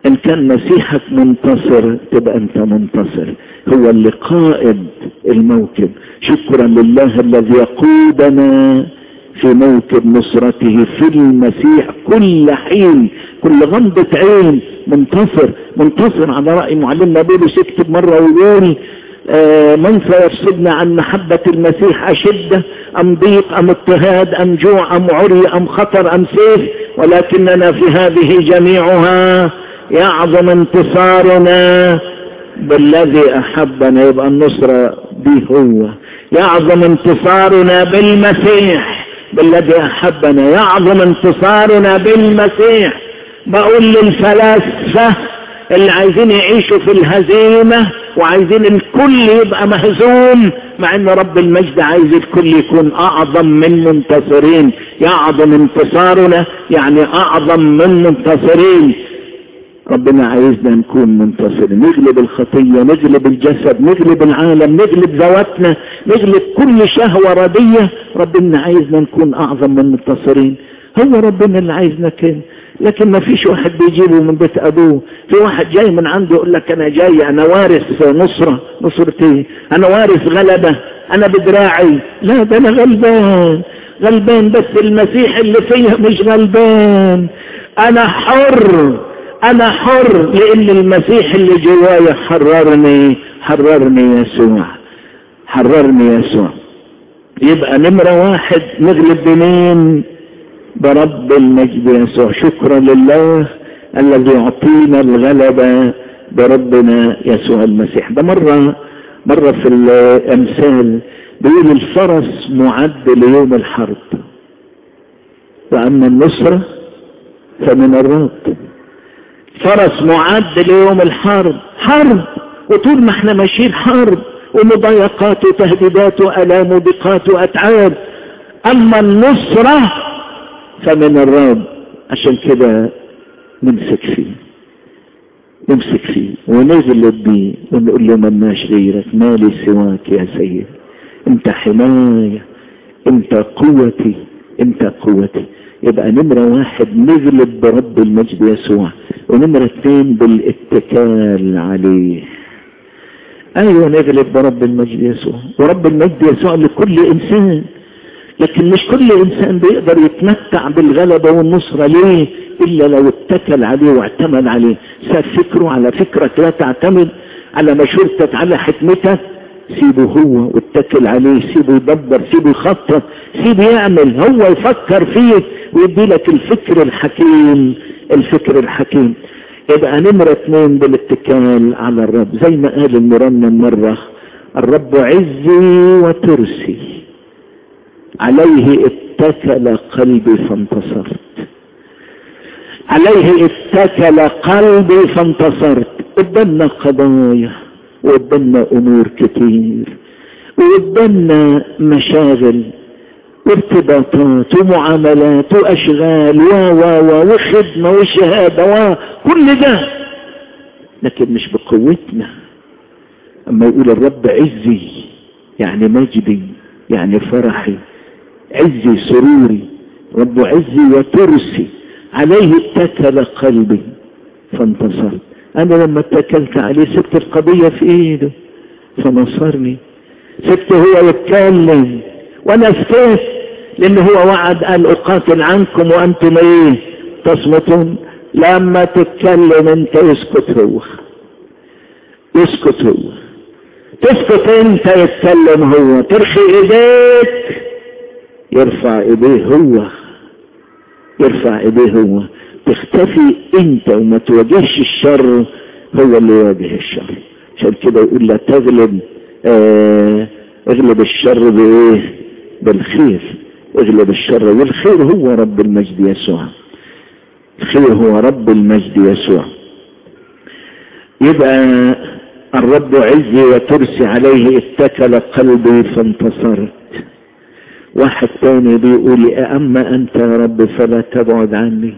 ان كان مسيحك منتصر تبقى انت منتصر هو اللي قائد الموكب شكرا لله الذي يقودنا في موكب نصرته في المسيح كل حين كل غمضة عين منتصر منتصر على رأي معلمنا بولس يكتب مرة ويقول آه من سيفصلنا عن محبة المسيح أشدة أم ضيق أم اضطهاد أم جوع أم عري أم خطر أم سيف ولكننا في هذه جميعها يعظم انتصارنا بالذي أحبنا يبقى النصرة دي هو يعظم انتصارنا بالمسيح بالذي أحبنا يعظم انتصارنا بالمسيح بقول للفلاسفة اللي عايزين يعيشوا في الهزيمة وعايزين الكل يبقى مهزوم مع ان رب المجد عايز الكل يكون اعظم من منتصرين يعظم انتصارنا يعني اعظم من منتصرين ربنا عايزنا نكون منتصرين نغلب الخطية نغلب الجسد نغلب العالم نغلب ذواتنا نغلب كل شهوة ردية ربنا عايزنا نكون اعظم من منتصرين هو ربنا اللي عايزنا كده لكن ما فيش واحد بيجيبه من بيت ابوه في واحد جاي من عنده يقول لك انا جاي انا وارث نصرة نصرة ايه انا وارث غلبة انا بدراعي لا ده انا غلبان غلبان بس المسيح اللي فيها مش غلبان انا حر انا حر لان المسيح اللي جوايا حررني حررني يسوع حررني يسوع يبقى نمرة واحد نغلب بمين برب المجد يسوع شكرا لله الذي يعطينا الغلبة بربنا يسوع المسيح ده مرة مرة في الامثال بيقول الفرس معد ليوم الحرب واما النصرة فمن الرب فرس معد ليوم الحرب حرب وطول ما احنا ماشيين حرب ومضايقات وتهديدات والام وضيقات واتعاب اما النصرة فمن الرب عشان كده نمسك فيه نمسك فيه ونغلب بيه ونقول له ملناش غيرك مالي سواك يا سيد انت حماية انت قوتي انت قوتي يبقى نمرة واحد نغلب برب المجد يسوع ونمرة اثنين بالاتكال عليه ايوه نغلب برب المجد يسوع ورب المجد يسوع لكل انسان لكن مش كل انسان بيقدر يتمتع بالغلبة والنصرة ليه الا لو اتكل عليه واعتمد عليه ساب فكره على فكرك لا تعتمد على مشورتك على حكمتك سيبه هو واتكل عليه سيبه يدبر سيبه يخطط سيبه يعمل هو يفكر فيك ويدي لك الفكر الحكيم الفكر الحكيم يبقى نمرة اثنين بالاتكال على الرب زي ما قال المرنم مرة الرب عزي وترسي عليه اتكل قلبي فانتصرت عليه اتكل قلبي فانتصرت قدامنا قضايا وقدامنا امور كتير وقدامنا مشاغل وارتباطات ومعاملات واشغال و و و وخدمه وشهاده وكل ده لكن مش بقوتنا اما يقول الرب عزي يعني مجدي يعني فرحي عزي سروري رب عزي وترسي عليه اتكل قلبي فانتصرت انا لما اتكلت عليه سبت القضية في ايده فنصرني سبت هو يتكلم وانا سكت لان هو وعد قال اقاتل عنكم وانتم ايه تصمتون لما تتكلم انت يسكت هو يسكت هو تسكت انت يتكلم هو ترخي ايديك يرفع ايديه هو يرفع ايديه هو تختفي انت وما تواجهش الشر هو اللي يواجه الشر عشان كده يقول لا تغلب آه اغلب الشر بايه بالخير اغلب الشر والخير هو رب المجد يسوع الخير هو رب المجد يسوع يبقى الرب عزي وترسي عليه اتكل قلبي فانتصرت واحد تاني بيقول اما انت يا رب فلا تبعد عني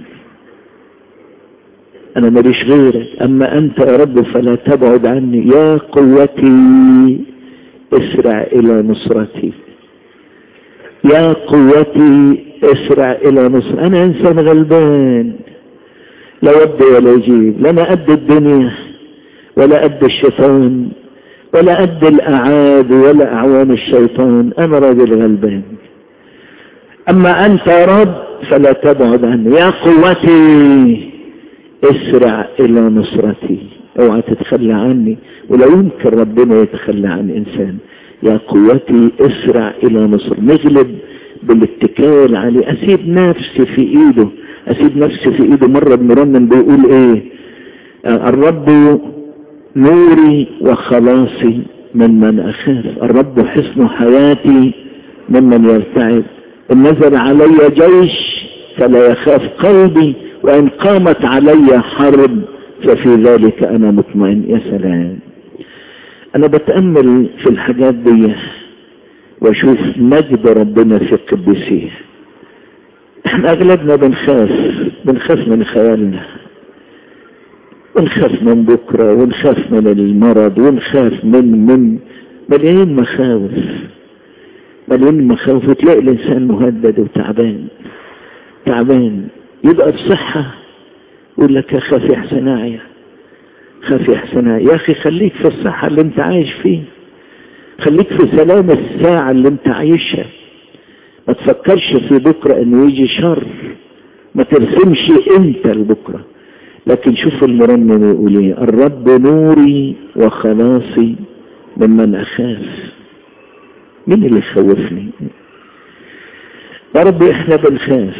انا ماليش غيرك اما انت يا رب فلا تبعد عني يا قوتي اسرع الى نصرتي يا قوتي اسرع الى نصر انا انسان غلبان لا ودي ولا يجيب لا انا قد الدنيا ولا قد الشيطان ولا قد الاعادي ولا اعوان الشيطان انا راجل غلبان اما انت يا رب فلا تبعد عني يا قوتي اسرع الى نصرتي اوعى تتخلى عني ولا يمكن ربنا يتخلى عن انسان يا قوتي اسرع الى نصر نغلب بالاتكال عليه اسيب نفسي في ايده اسيب نفسي في ايده مرة المرنم بيقول ايه الرب نوري وخلاصي ممن اخاف الرب حصن حياتي ممن يرتعب ان نزل علي جيش فلا يخاف قلبي وان قامت علي حرب ففي ذلك انا مطمئن يا سلام انا بتأمل في الحاجات دي واشوف مجد ربنا في قدسيه احنا اغلبنا بنخاف بنخاف من خيالنا ونخاف من بكرة ونخاف من المرض ونخاف من من مليانين مخاوف مليانين مخاوف وتلاقي الانسان مهدد وتعبان تعبان يبقى بصحة يقول لك يا خافي احسن اعيا خافي احسن يا اخي خليك في الصحة اللي انت عايش فيه خليك في سلام الساعة اللي انت عايشها ما تفكرش في بكرة انه يجي شر ما ترسمش انت لبكرة لكن شوف المرنم يقول ايه الرب نوري وخلاصي ممن اخاف مين اللي يخوفني يا رب احنا بنخاف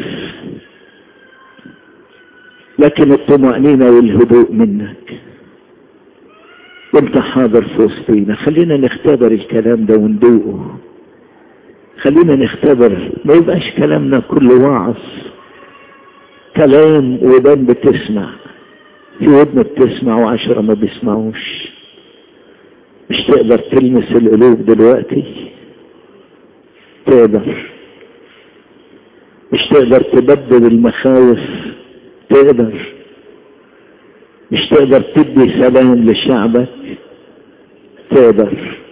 لكن الطمأنينة والهدوء منك وانت حاضر في وسطينا خلينا نختبر الكلام ده وندوقه خلينا نختبر ما يبقاش كلامنا كله وعظ كلام ودان بتسمع في ودن بتسمع وعشرة ما بيسمعوش مش تقدر تلمس القلوب دلوقتي تقدر مش تقدر تبدل المخاوف تقدر مش تقدر تدي سلام لشعبك تقدر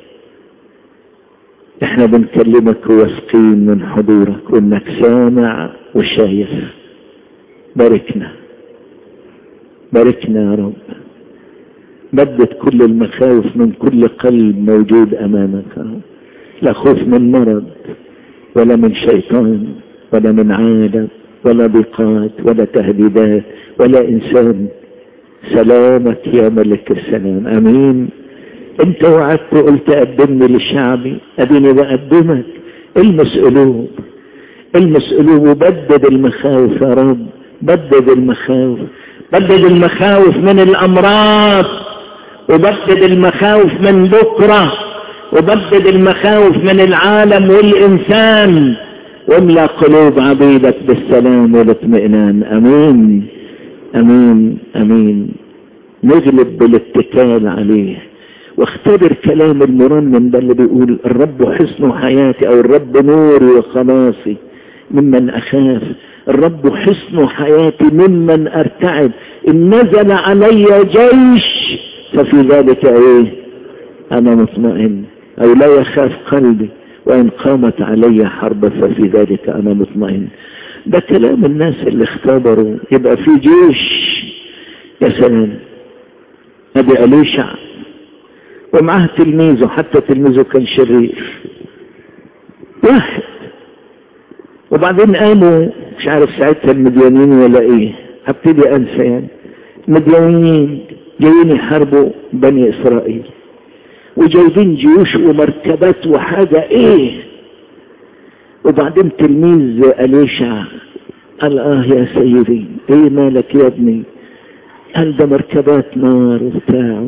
احنا بنكلمك واثقين من حضورك وانك سامع وشايف باركنا باركنا يا رب بدد كل المخاوف من كل قلب موجود امامك يا رب لا خوف من مرض ولا من شيطان ولا من عالم ولا ضيقات ولا تهديدات ولا انسان سلامك يا ملك السلام امين انت وعدت وقلت قدمني لشعبي اديني بقدمك المس قلوب المس قلوب وبدد المخاوف يا رب بدد المخاوف بدد المخاوف من الامراض وبدد المخاوف من بكره وبدد المخاوف من العالم والانسان واملا قلوب عبيدك بالسلام والاطمئنان امين امين امين نغلب بالاتكال عليه واختبر كلام المرنم ده اللي بيقول الرب حسن حياتي او الرب نوري وخلاصي ممن اخاف الرب حسن حياتي ممن ارتعب ان نزل علي جيش ففي ذلك ايه انا مطمئن او لا يخاف قلبي وان قامت علي حرب ففي ذلك انا مطمئن ده كلام الناس اللي اختبروا يبقى في جيش يا سلام ابي اليشع ومعاه تلميذه حتى تلميذه كان شرير واحد وبعدين قاموا مش عارف ساعتها المديانين ولا ايه هبتدي انسى يعني مديانين جايين يحاربوا بني اسرائيل وجايبين جيوش ومركبات وحاجة ايه وبعدين تلميذ أليشع قال اه يا سيدي ايه مالك يا ابني قال ده مركبات نار وبتاع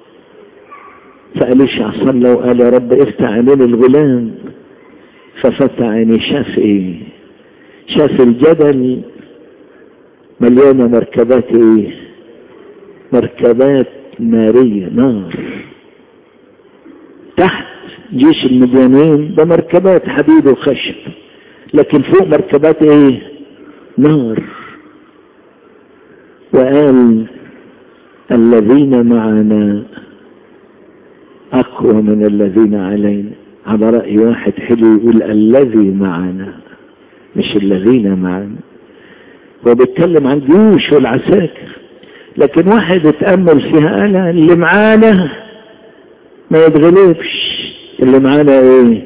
فأليشع صلى وقال يا رب افتح عينين الغلام ففتح عيني شاف ايه شاف الجبل مليانة مركبات ايه مركبات نارية نار تحت جيش المديانين ده مركبات حديد وخشب لكن فوق مركبات ايه نار وقال الذين معنا اقوى من الذين علينا على رأي واحد حلو يقول الذي معنا مش الذين معنا هو بيتكلم عن الجيوش والعساكر لكن واحد اتأمل فيها قال اللي معانا ما يتغلبش اللي معانا ايه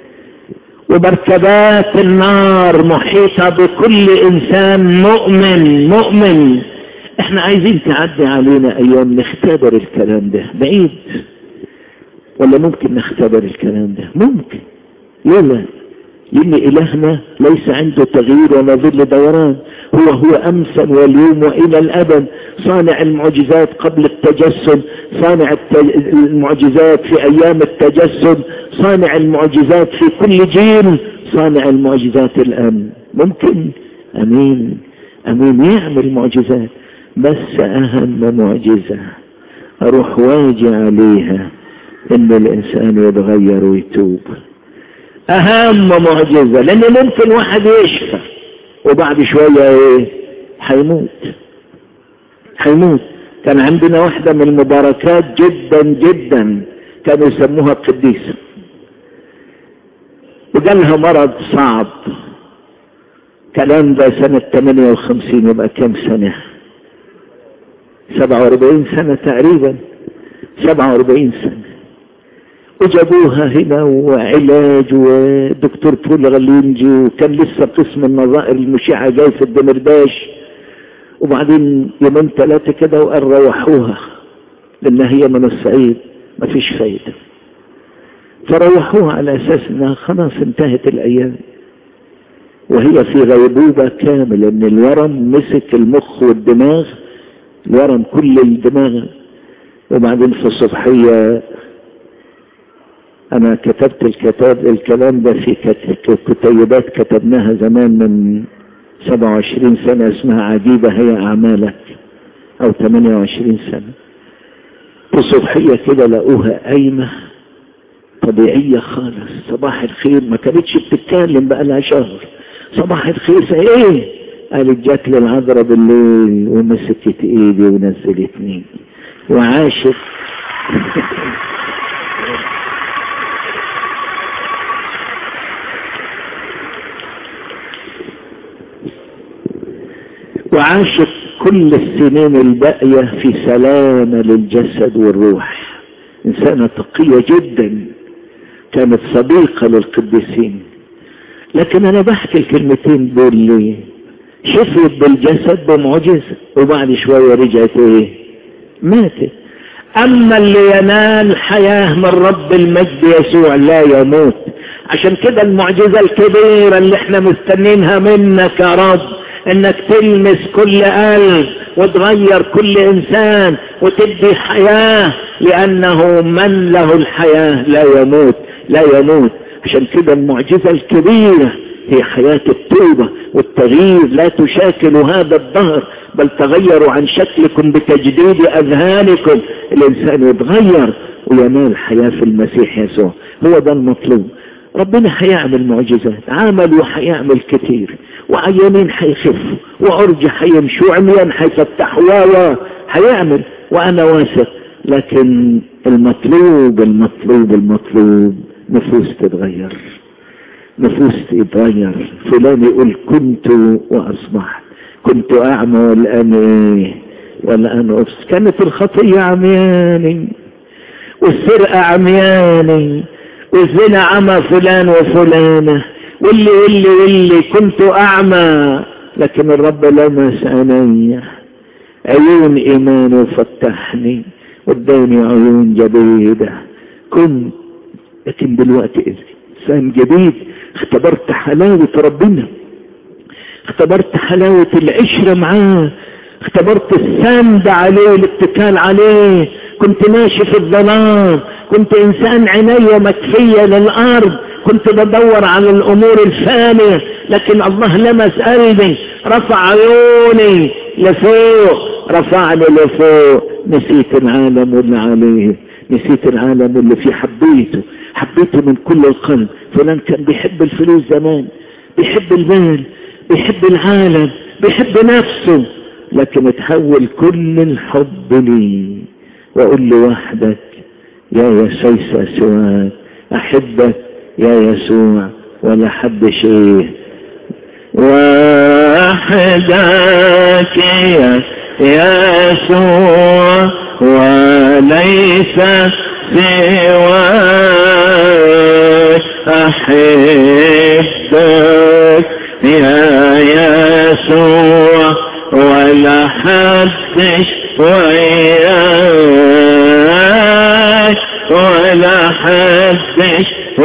ومركبات النار محيطة بكل انسان مؤمن مؤمن احنا عايزين تعدي علينا ايام نختبر الكلام ده بعيد ولا ممكن نختبر الكلام ده ممكن لا لأن إلهنا ليس عنده تغيير ولا ظل دوران هو هو أمسا واليوم وإلى الأبد صانع المعجزات قبل التجسد صانع المعجزات في أيام التجسد صانع المعجزات في كل جيل صانع المعجزات الآن ممكن أمين أمين يعمل معجزات بس أهم معجزة أروح واجي عليها إن الإنسان يتغير ويتوب اهم معجزة لان ممكن واحد يشفى وبعد شوية ايه هيموت هيموت كان عندنا واحدة من المباركات جدا جدا كانوا يسموها قديسة وجالها مرض صعب كلام ده سنة 58 يبقى كام سنة 47 سنة تقريبا 47 سنة وجابوها هنا وعلاج ودكتور بول غلينجي وكان لسه قسم النظائر المشعة جاي في الدمرداش وبعدين يومين ثلاثة كده وقال روحوها لان هي من الصعيد مفيش فايدة فروحوها على اساس انها خلاص انتهت الايام وهي في غيبوبة كاملة ان الورم مسك المخ والدماغ الورم كل الدماغ وبعدين في الصبحية انا كتبت الكتاب الكلام ده في كتيبات كتبناها زمان من 27 سنة اسمها عجيبة هي اعمالك او 28 سنة في صبحية كده لقوها قايمة طبيعية خالص صباح الخير ما كانتش بتتكلم بقى لها شهر صباح الخير ايه قالت جات لي العذراء بالليل ومسكت ايدي ونزلتني وعاشت وعاشت كل السنين الباقية في سلامة للجسد والروح إنسانة تقية جدا كانت صديقة للقديسين لكن أنا بحكي الكلمتين دول ليه شفيت بالجسد بمعجزة وبعد شوية رجعت إيه ماتت أما اللي ينال حياة من رب المجد يسوع لا يموت عشان كده المعجزة الكبيرة اللي احنا مستنينها منك يا رب انك تلمس كل قلب وتغير كل انسان وتدي حياة لانه من له الحياة لا يموت لا يموت عشان كده المعجزة الكبيرة هي حياة التوبة والتغيير لا تشاكل هذا الظهر بل تغيروا عن شكلكم بتجديد اذهانكم الانسان يتغير وينال حياة في المسيح يسوع هو ده المطلوب ربنا هيعمل معجزات عمل وهيعمل كتير وعيانين هيخفوا وعرج هيمشوا وعميان هيفتحوا و هيعمل وانا واثق لكن المطلوب المطلوب المطلوب نفوس تتغير نفوس تتغير فلان يقول كنت واصبحت كنت اعمى والان ايه والان ابصر كانت الخطيه عمياني والسرقه عمياني والزنا عمى فلان وفلانه واللي واللي واللي كنت اعمى لكن الرب لمس عيني عيون ايمانه فتحني قدامي عيون جديدة كنت لكن دلوقتي انسان جديد اختبرت حلاوة ربنا اختبرت حلاوة العشرة معاه اختبرت السند عليه الاتكال عليه كنت ماشي في الظلام كنت انسان عيني مكفية للارض كنت بدور على الامور الفانية لكن الله لمس قلبي رفع عيوني لفوق رفعني لفوق نسيت العالم واللي عليه نسيت العالم اللي فيه حبيته حبيته من كل القلب فلان كان بيحب الفلوس زمان بيحب المال بيحب العالم بيحب نفسه لكن تحول كل الحب لي واقول له وحدك يا يسوع سواك احبك يا يسوع ولا حد شيء وحدك وحدك يا يسوع وليس سواك أحبك يا يسوع ولا حدش وياك ولا حدش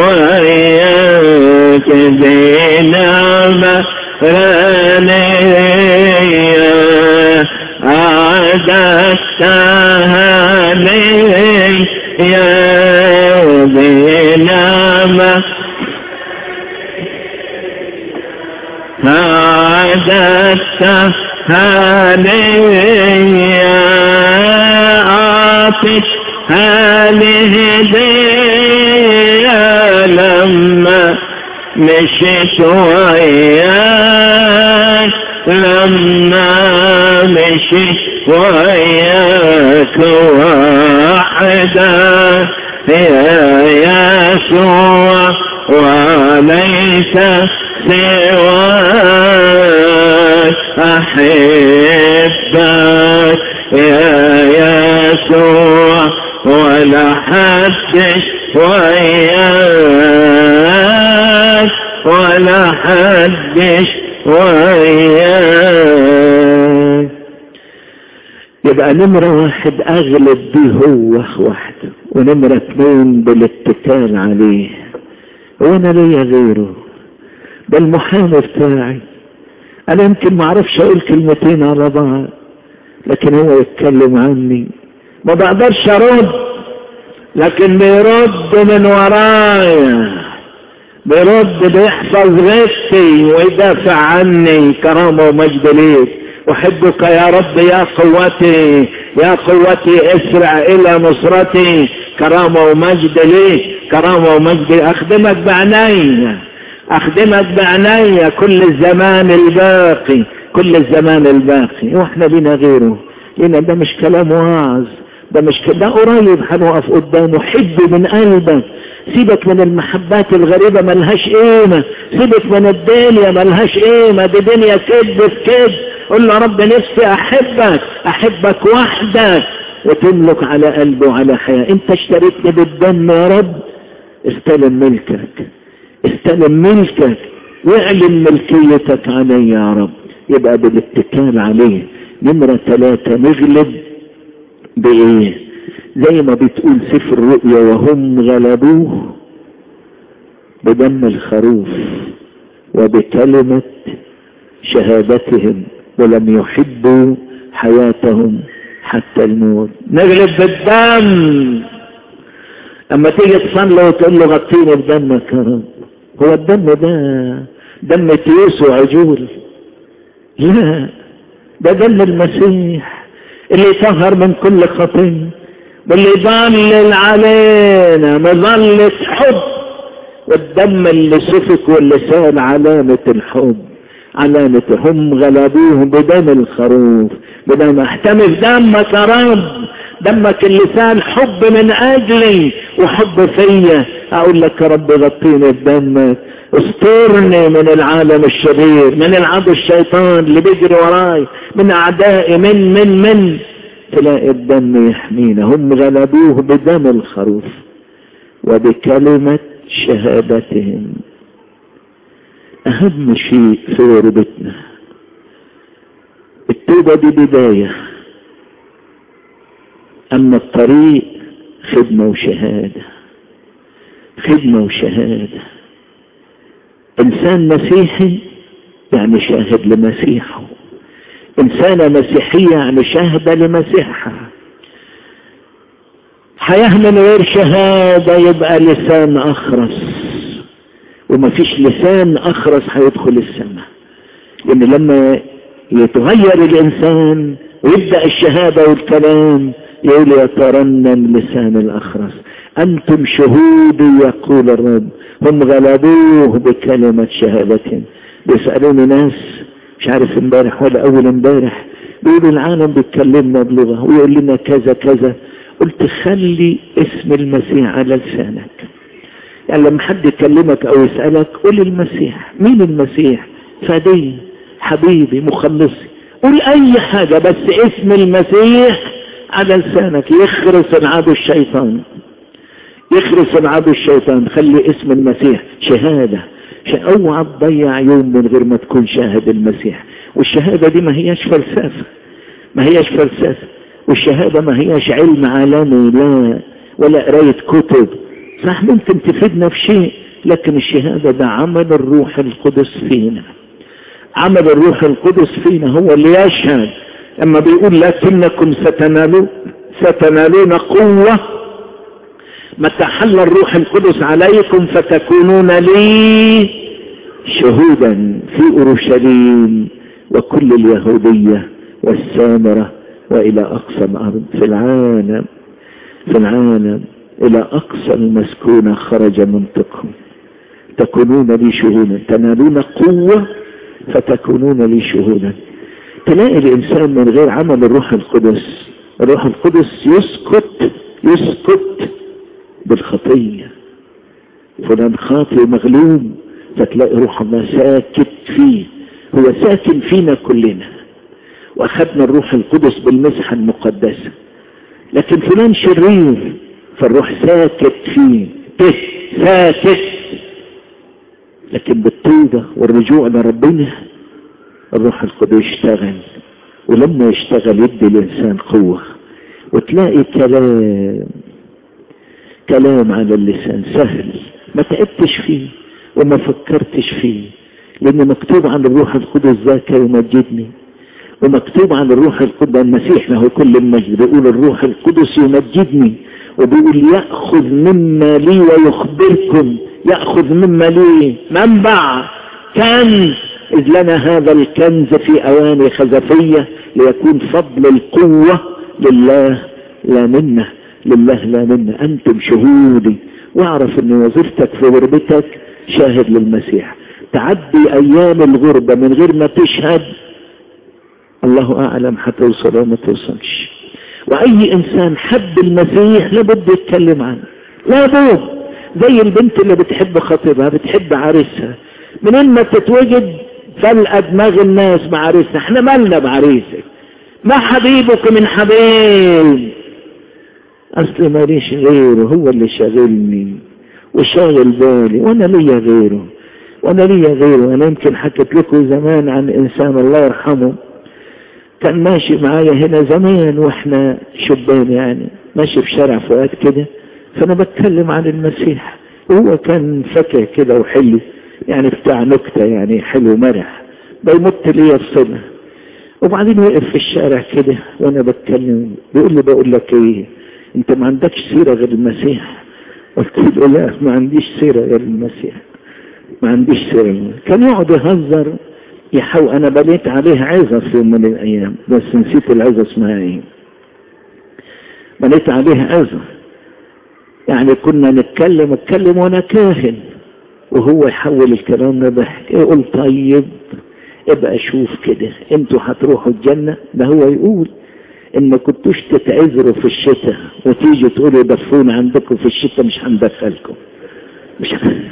وياك دي نعمة رانية أعددتها لي يا دي نعمة أعددتها لي أعطت هذه هدية لما مشيت وياك لما مشيت وياك وحدك يا يسوع وليس سواك أحبك يا يسوع ولا حدش وياك ولا حدش وياك يبقى نمرة واحد أغلب بيه هو وحده ونمرة اثنين بالاتكال عليه وانا ليا غيره ده المحامي بتاعي انا يمكن ما اعرفش اقول كلمتين على بعض لكن هو يتكلم عني ما بقدرش ارد لكن بيرد من ورايا بيرد بيحفظ غيرتي ويدافع عني كرامه ومجد ليك احبك يا رب يا قوتي يا قوتي اسرع الى نصرتي كرامه ومجد ليك كرامه ومجد اخدمك بعناية اخدمك بعناية كل الزمان الباقي كل الزمان الباقي واحنا بينا غيره لان ده مش كلام واعظ ده مش ده قريب هنقف قدامه حب من قلبك سيبك من المحبات الغريبة ملهاش قيمة سيبك من الدنيا ملهاش قيمة دي دنيا كذب في كذب قل له رب نفسي احبك احبك وحدك وتملك على قلبه وعلى حياة انت اشتريتني بالدم يا رب استلم ملكك استلم ملكك واعلن ملكيتك علي يا رب يبقى بالاتكال عليه نمرة ثلاثة نغلب بايه زي ما بتقول سفر الرؤيا وهم غلبوه بدم الخروف وبكلمة شهادتهم ولم يحبوا حياتهم حتى الموت نغلب بالدم اما تيجي تصلي وتقول له غطيني بدمك يا رب هو الدم ده دم تيوس وعجول لا ده دم المسيح اللي طهر من كل خطيه واللي ضلل علينا مظلة حب والدم اللي سفك واللي سال علامة الحب علامة هم غلبوه بدم الخروف بدم احتمي في دمك يا رب دمك اللي سال حب من اجلي وحب فيا اقول لك يا رب غطيني بدمك استرني من العالم الشرير من العدو الشيطان اللي بيجري وراي من اعدائي من من من تلاقي الدم يحمينا هم غلبوه بدم الخروف وبكلمة شهادتهم أهم شيء في غربتنا التوبة دي بداية أما الطريق خدمة وشهادة خدمة وشهادة إنسان مسيحي يعني شاهد لمسيحه إنسانة مسيحية يعني شاهدة لمسيحها حياة من غير شهادة يبقى لسان أخرس ومفيش لسان أخرس هيدخل السماء لأن لما يتغير الإنسان ويبدأ الشهادة والكلام يقول يترنم لسان الأخرس أنتم شهودي يقول الرب هم غلبوه بكلمة شهادتهم بيسألوني ناس مش عارف امبارح ولا اول امبارح بيقولوا العالم بيتكلمنا بلغة ويقول لنا كذا كذا قلت خلي اسم المسيح على لسانك يعني لما حد يكلمك او يسألك قول المسيح مين المسيح فدي حبيبي مخلصي قول اي حاجة بس اسم المسيح على لسانك يخرس العدو الشيطان يخرس العدو الشيطان خلي اسم المسيح شهادة اوعى تضيع يوم من غير ما تكون شاهد المسيح والشهادة دي ما هياش فلسفة ما هياش فلسفة والشهادة ما هياش علم عالمي لا ولا قراية كتب صح ممكن تفيدنا في شيء لكن الشهادة ده عمل الروح القدس فينا عمل الروح القدس فينا هو اللي يشهد اما بيقول لكنكم ستنالون ستنالون قوة متى حل الروح القدس عليكم فتكونون لي شهودا في اورشليم وكل اليهودية والسامرة والى اقصى الارض في العالم في العالم الى اقصى المسكونة خرج منطقهم تكونون لي شهودا تنالون قوة فتكونون لي شهودا تلاقي الانسان من غير عمل الروح القدس الروح القدس يسكت يسكت بالخطية فلان خاطئ مغلوب فتلاقي روح الله ساكت فيه هو ساكن فينا كلنا واخذنا الروح القدس بالمسحة المقدسة لكن فلان شرير فالروح ساكت فيه ساكت لكن بالتوبة والرجوع لربنا الروح القدس يشتغل ولما يشتغل يدي الانسان قوة وتلاقي كلام كلام على اللسان سهل ما تعبتش فيه وما فكرتش فيه لان مكتوب عن الروح القدس ذاك يمجدني ومكتوب عن الروح القدس المسيح له كل المجد بيقول الروح القدس يمجدني وبيقول يأخذ مما لي ويخبركم يأخذ مما لي منبع كنز إذ لنا هذا الكنز في أواني خزفية ليكون فضل القوة لله لا منا لله لا منا أنتم شهودي واعرف أن وظيفتك في غربتك شاهد للمسيح تعدي أيام الغربة من غير ما تشهد الله أعلم هتوصل وما توصلش وأي إنسان حب المسيح لابد يتكلم عنه لابد زي البنت اللي بتحب خطيبها بتحب عريسها منين ما تتوجد فلقى دماغ الناس بعريسها احنا مالنا بعريسك ما حبيبك من حبيب اصل ماليش غيره هو اللي شاغلني وشاغل بالي وانا ليا غيره وانا ليا غيره انا يمكن حكيت لكم زمان عن انسان الله يرحمه كان ماشي معايا هنا زمان واحنا شبان يعني ماشي في شارع فؤاد كده فانا بتكلم عن المسيح وهو كان فكه كده وحلو يعني بتاع نكتة يعني حلو مرح بيمط لي الصلة وبعدين وقف في الشارع كده وانا بتكلم بيقول لي بقول لك ايه انت ما عندكش سيرة غير المسيح قلت له لا ما عنديش سيرة غير المسيح ما عنديش سيرة كان يقعد يهزر يحاول انا بنيت عليه عظة في يوم من الايام بس نسيت العظة اسمها ايه بنيت عليه عظة يعني كنا نتكلم اتكلم وانا كاهن وهو يحول الكلام لضحك يقول طيب ابقى شوف كده انتوا هتروحوا الجنة ده هو يقول ان ما كنتوش تتعذروا في الشتاء وتيجوا تقولوا دفونا عندكم في الشتاء مش هندخلكم مش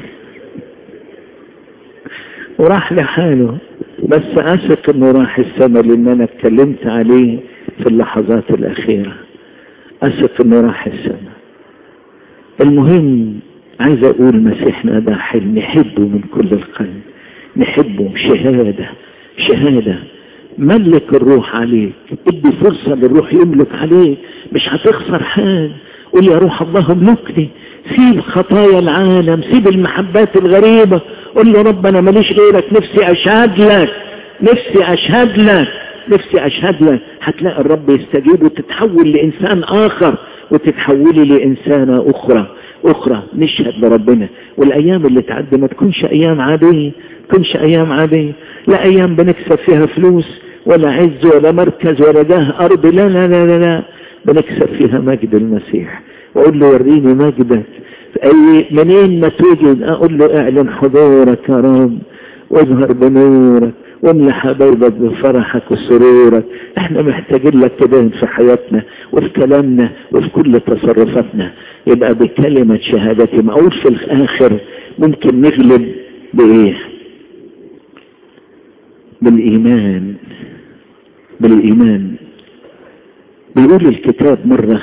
وراح لحاله بس اثق انه راح السما لان انا اتكلمت عليه في اللحظات الاخيرة اثق انه راح السما المهم عايز اقول مسيحنا ده حلو نحبه من كل القلب نحبه شهادة شهادة ملك الروح عليك ادي فرصة للروح يملك عليك مش هتخسر حاجة قول يا روح الله املكني سيب خطايا العالم سيب المحبات الغريبة قول له رب انا ماليش غيرك نفسي اشهد لك نفسي اشهد لك نفسي اشهد لك هتلاقي الرب يستجيب وتتحول لانسان اخر وتتحولي لانسانة اخرى اخرى نشهد لربنا والايام اللي تعدي ما تكونش ايام عادية تكونش ايام عادية لا ايام بنكسب فيها فلوس ولا عز ولا مركز ولا جاه ارض لا لا لا لا, لا. بنكسب فيها مجد المسيح واقول له وريني مجدك اي منين ما توجد اقول له اعلن حضورك يا رب واظهر بنورك واملى حبايبك بفرحك وسرورك احنا محتاجين لك كده في حياتنا وفي كلامنا وفي كل تصرفاتنا يبقى بكلمة شهادتي ما اقول في الاخر ممكن نغلب بايه بالإيمان بالإيمان بيقول الكتاب مرة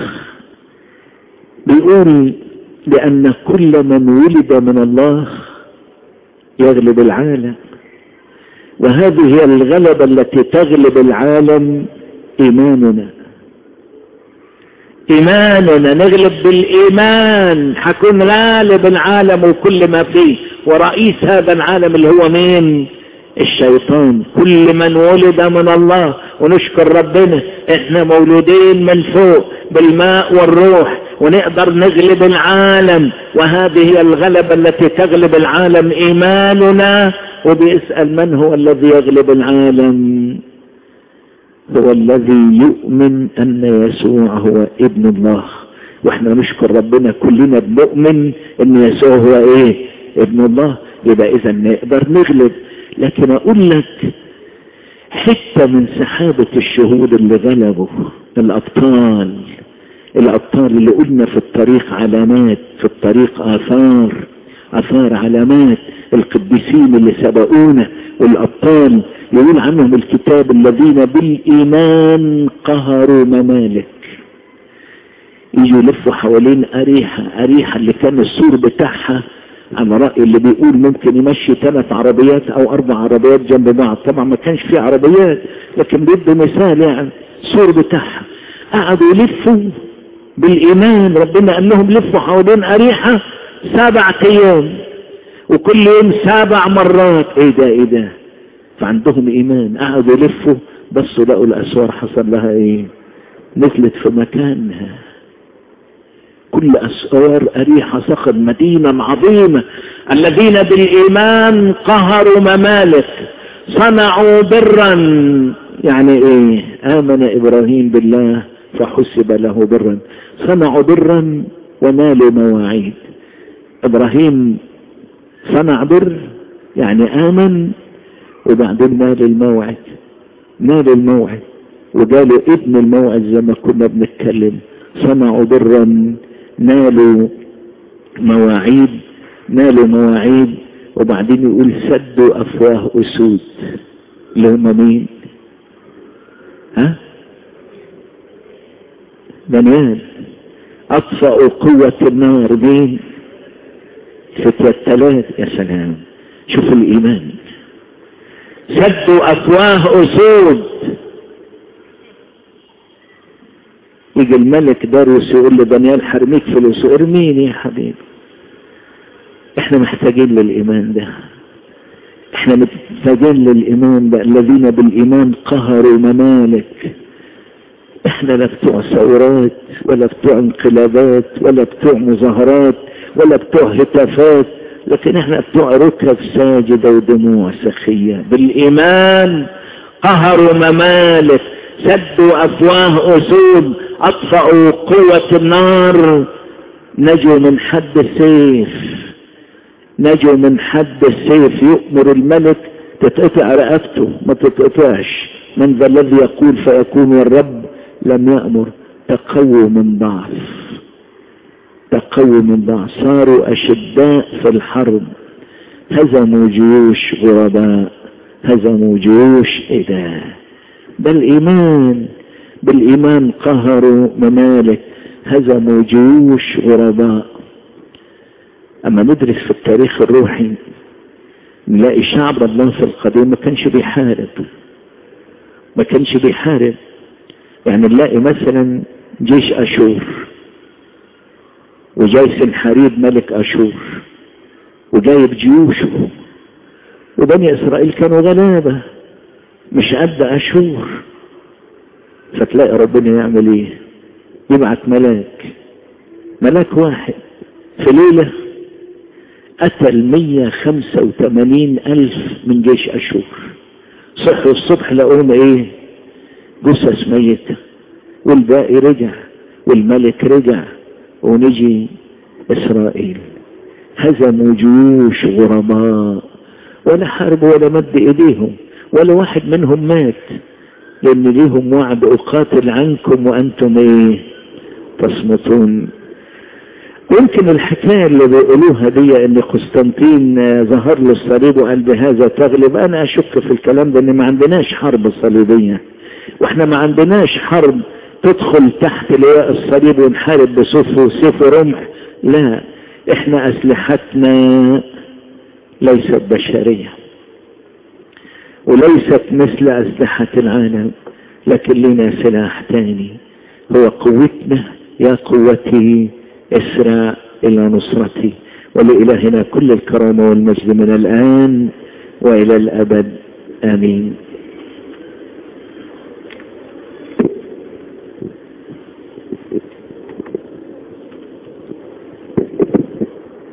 بيقول لأن كل من ولد من الله يغلب العالم وهذه هي الغلبة التي تغلب العالم إيماننا إيماننا نغلب بالإيمان حكون غالب العالم وكل ما فيه ورئيس هذا العالم اللي هو مين الشيطان كل من ولد من الله ونشكر ربنا احنا مولودين من فوق بالماء والروح ونقدر نغلب العالم وهذه هي الغلبة التي تغلب العالم ايماننا وبيسأل من هو الذي يغلب العالم هو الذي يؤمن ان يسوع هو ابن الله واحنا نشكر ربنا كلنا بنؤمن ان يسوع هو ايه ابن الله يبقى اذا نقدر نغلب لكن اقول لك حتة من سحابة الشهود اللي غلبوا الابطال الابطال اللي قلنا في الطريق علامات في الطريق اثار اثار علامات القديسين اللي سبقونا والابطال يقول عنهم الكتاب الذين بالايمان قهروا ممالك يجوا يلفوا حوالين اريحة اريحة اللي كان السور بتاعها على رأي اللي بيقول ممكن يمشي ثلاث عربيات او اربع عربيات جنب بعض طبعا ما كانش في عربيات لكن بيدوا مثال يعني السور بتاعها قعدوا يلفوا بالايمان ربنا قال لهم لفوا حوالين اريحة سبع ايام وكل يوم سبع مرات ايه ده ايه ده فعندهم ايمان قعدوا يلفوا بس لقوا الاسوار حصل لها ايه نزلت في مكانها كل أسوار أريحة صخر مدينة عظيمة الذين بالإيمان قهروا ممالك صنعوا برا يعني إيه آمن إبراهيم بالله فحسب له برا صنعوا برا ونالوا مواعيد إبراهيم صنع بر يعني آمن وبعدين نال الموعد نال الموعد وقالوا ابن الموعد زي ما كنا بنتكلم صنعوا برا نالوا مواعيد نالوا مواعيد وبعدين يقول سدوا افواه اسود اللي هم مين ها بنيان اطفأوا قوة النار مين فتوى الثلاث يا سلام شوف الايمان سدوا افواه اسود يجي الملك داروس يقول لدانيال حرميك فلوس ارميني يا حبيبي احنا محتاجين للايمان ده احنا محتاجين للايمان ده الذين بالايمان قهروا ممالك احنا لا بتوع ثورات ولا بتوع انقلابات ولا بتوع مظاهرات ولا بتوع هتافات لكن احنا بتوع ركب ساجدة ودموع سخية بالايمان قهروا ممالك سدوا افواه اسود اطفأوا قوة النار نجوا من حد السيف نجوا من حد السيف يؤمر الملك تتقطع رقبته ما تتقطعش من ذا الذي يقول فيكون والرب لم يأمر تقووا من ضعف تقووا من ضعف صاروا أشداء في الحرب هزموا جيوش غرباء هزموا جيوش إيه ده بالإيمان بالإيمان قهروا ممالك هزموا جيوش غرباء أما ندرس في التاريخ الروحي نلاقي شعب الله في القديم ما كانش بيحارب ما كانش بيحارب يعني نلاقي مثلا جيش أشور وجاي سنحاريب ملك أشور وجايب جيوشه وبني إسرائيل كانوا غلابة مش قد أشور فتلاقي ربنا يعمل ايه يبعت ملاك ملاك واحد في ليلة قتل مية خمسة وثمانين ألف من جيش أشور صحوا الصبح لقوهم ايه جثث ميتة والباقي رجع والملك رجع ونجي إسرائيل هزموا جيوش غرباء ولا حاربوا ولا مد ايديهم ولا واحد منهم مات لان ليهم وعد اقاتل عنكم وانتم ايه تصمتون يمكن الحكاية اللي بيقولوها دي ان قسطنطين ظهر له الصليب وقال بهذا تغلب انا اشك في الكلام ده ان ما عندناش حرب صليبية واحنا ما عندناش حرب تدخل تحت لواء الصليب ونحارب بسيف وسيف ورمح لا احنا اسلحتنا ليست بشرية وليست مثل اسلحة العالم لكن لنا سلاح تاني هو قوتنا يا قوتي اسرع الى نصرتي ولإلهنا كل الكرامة والمجد من الآن وإلى الأبد آمين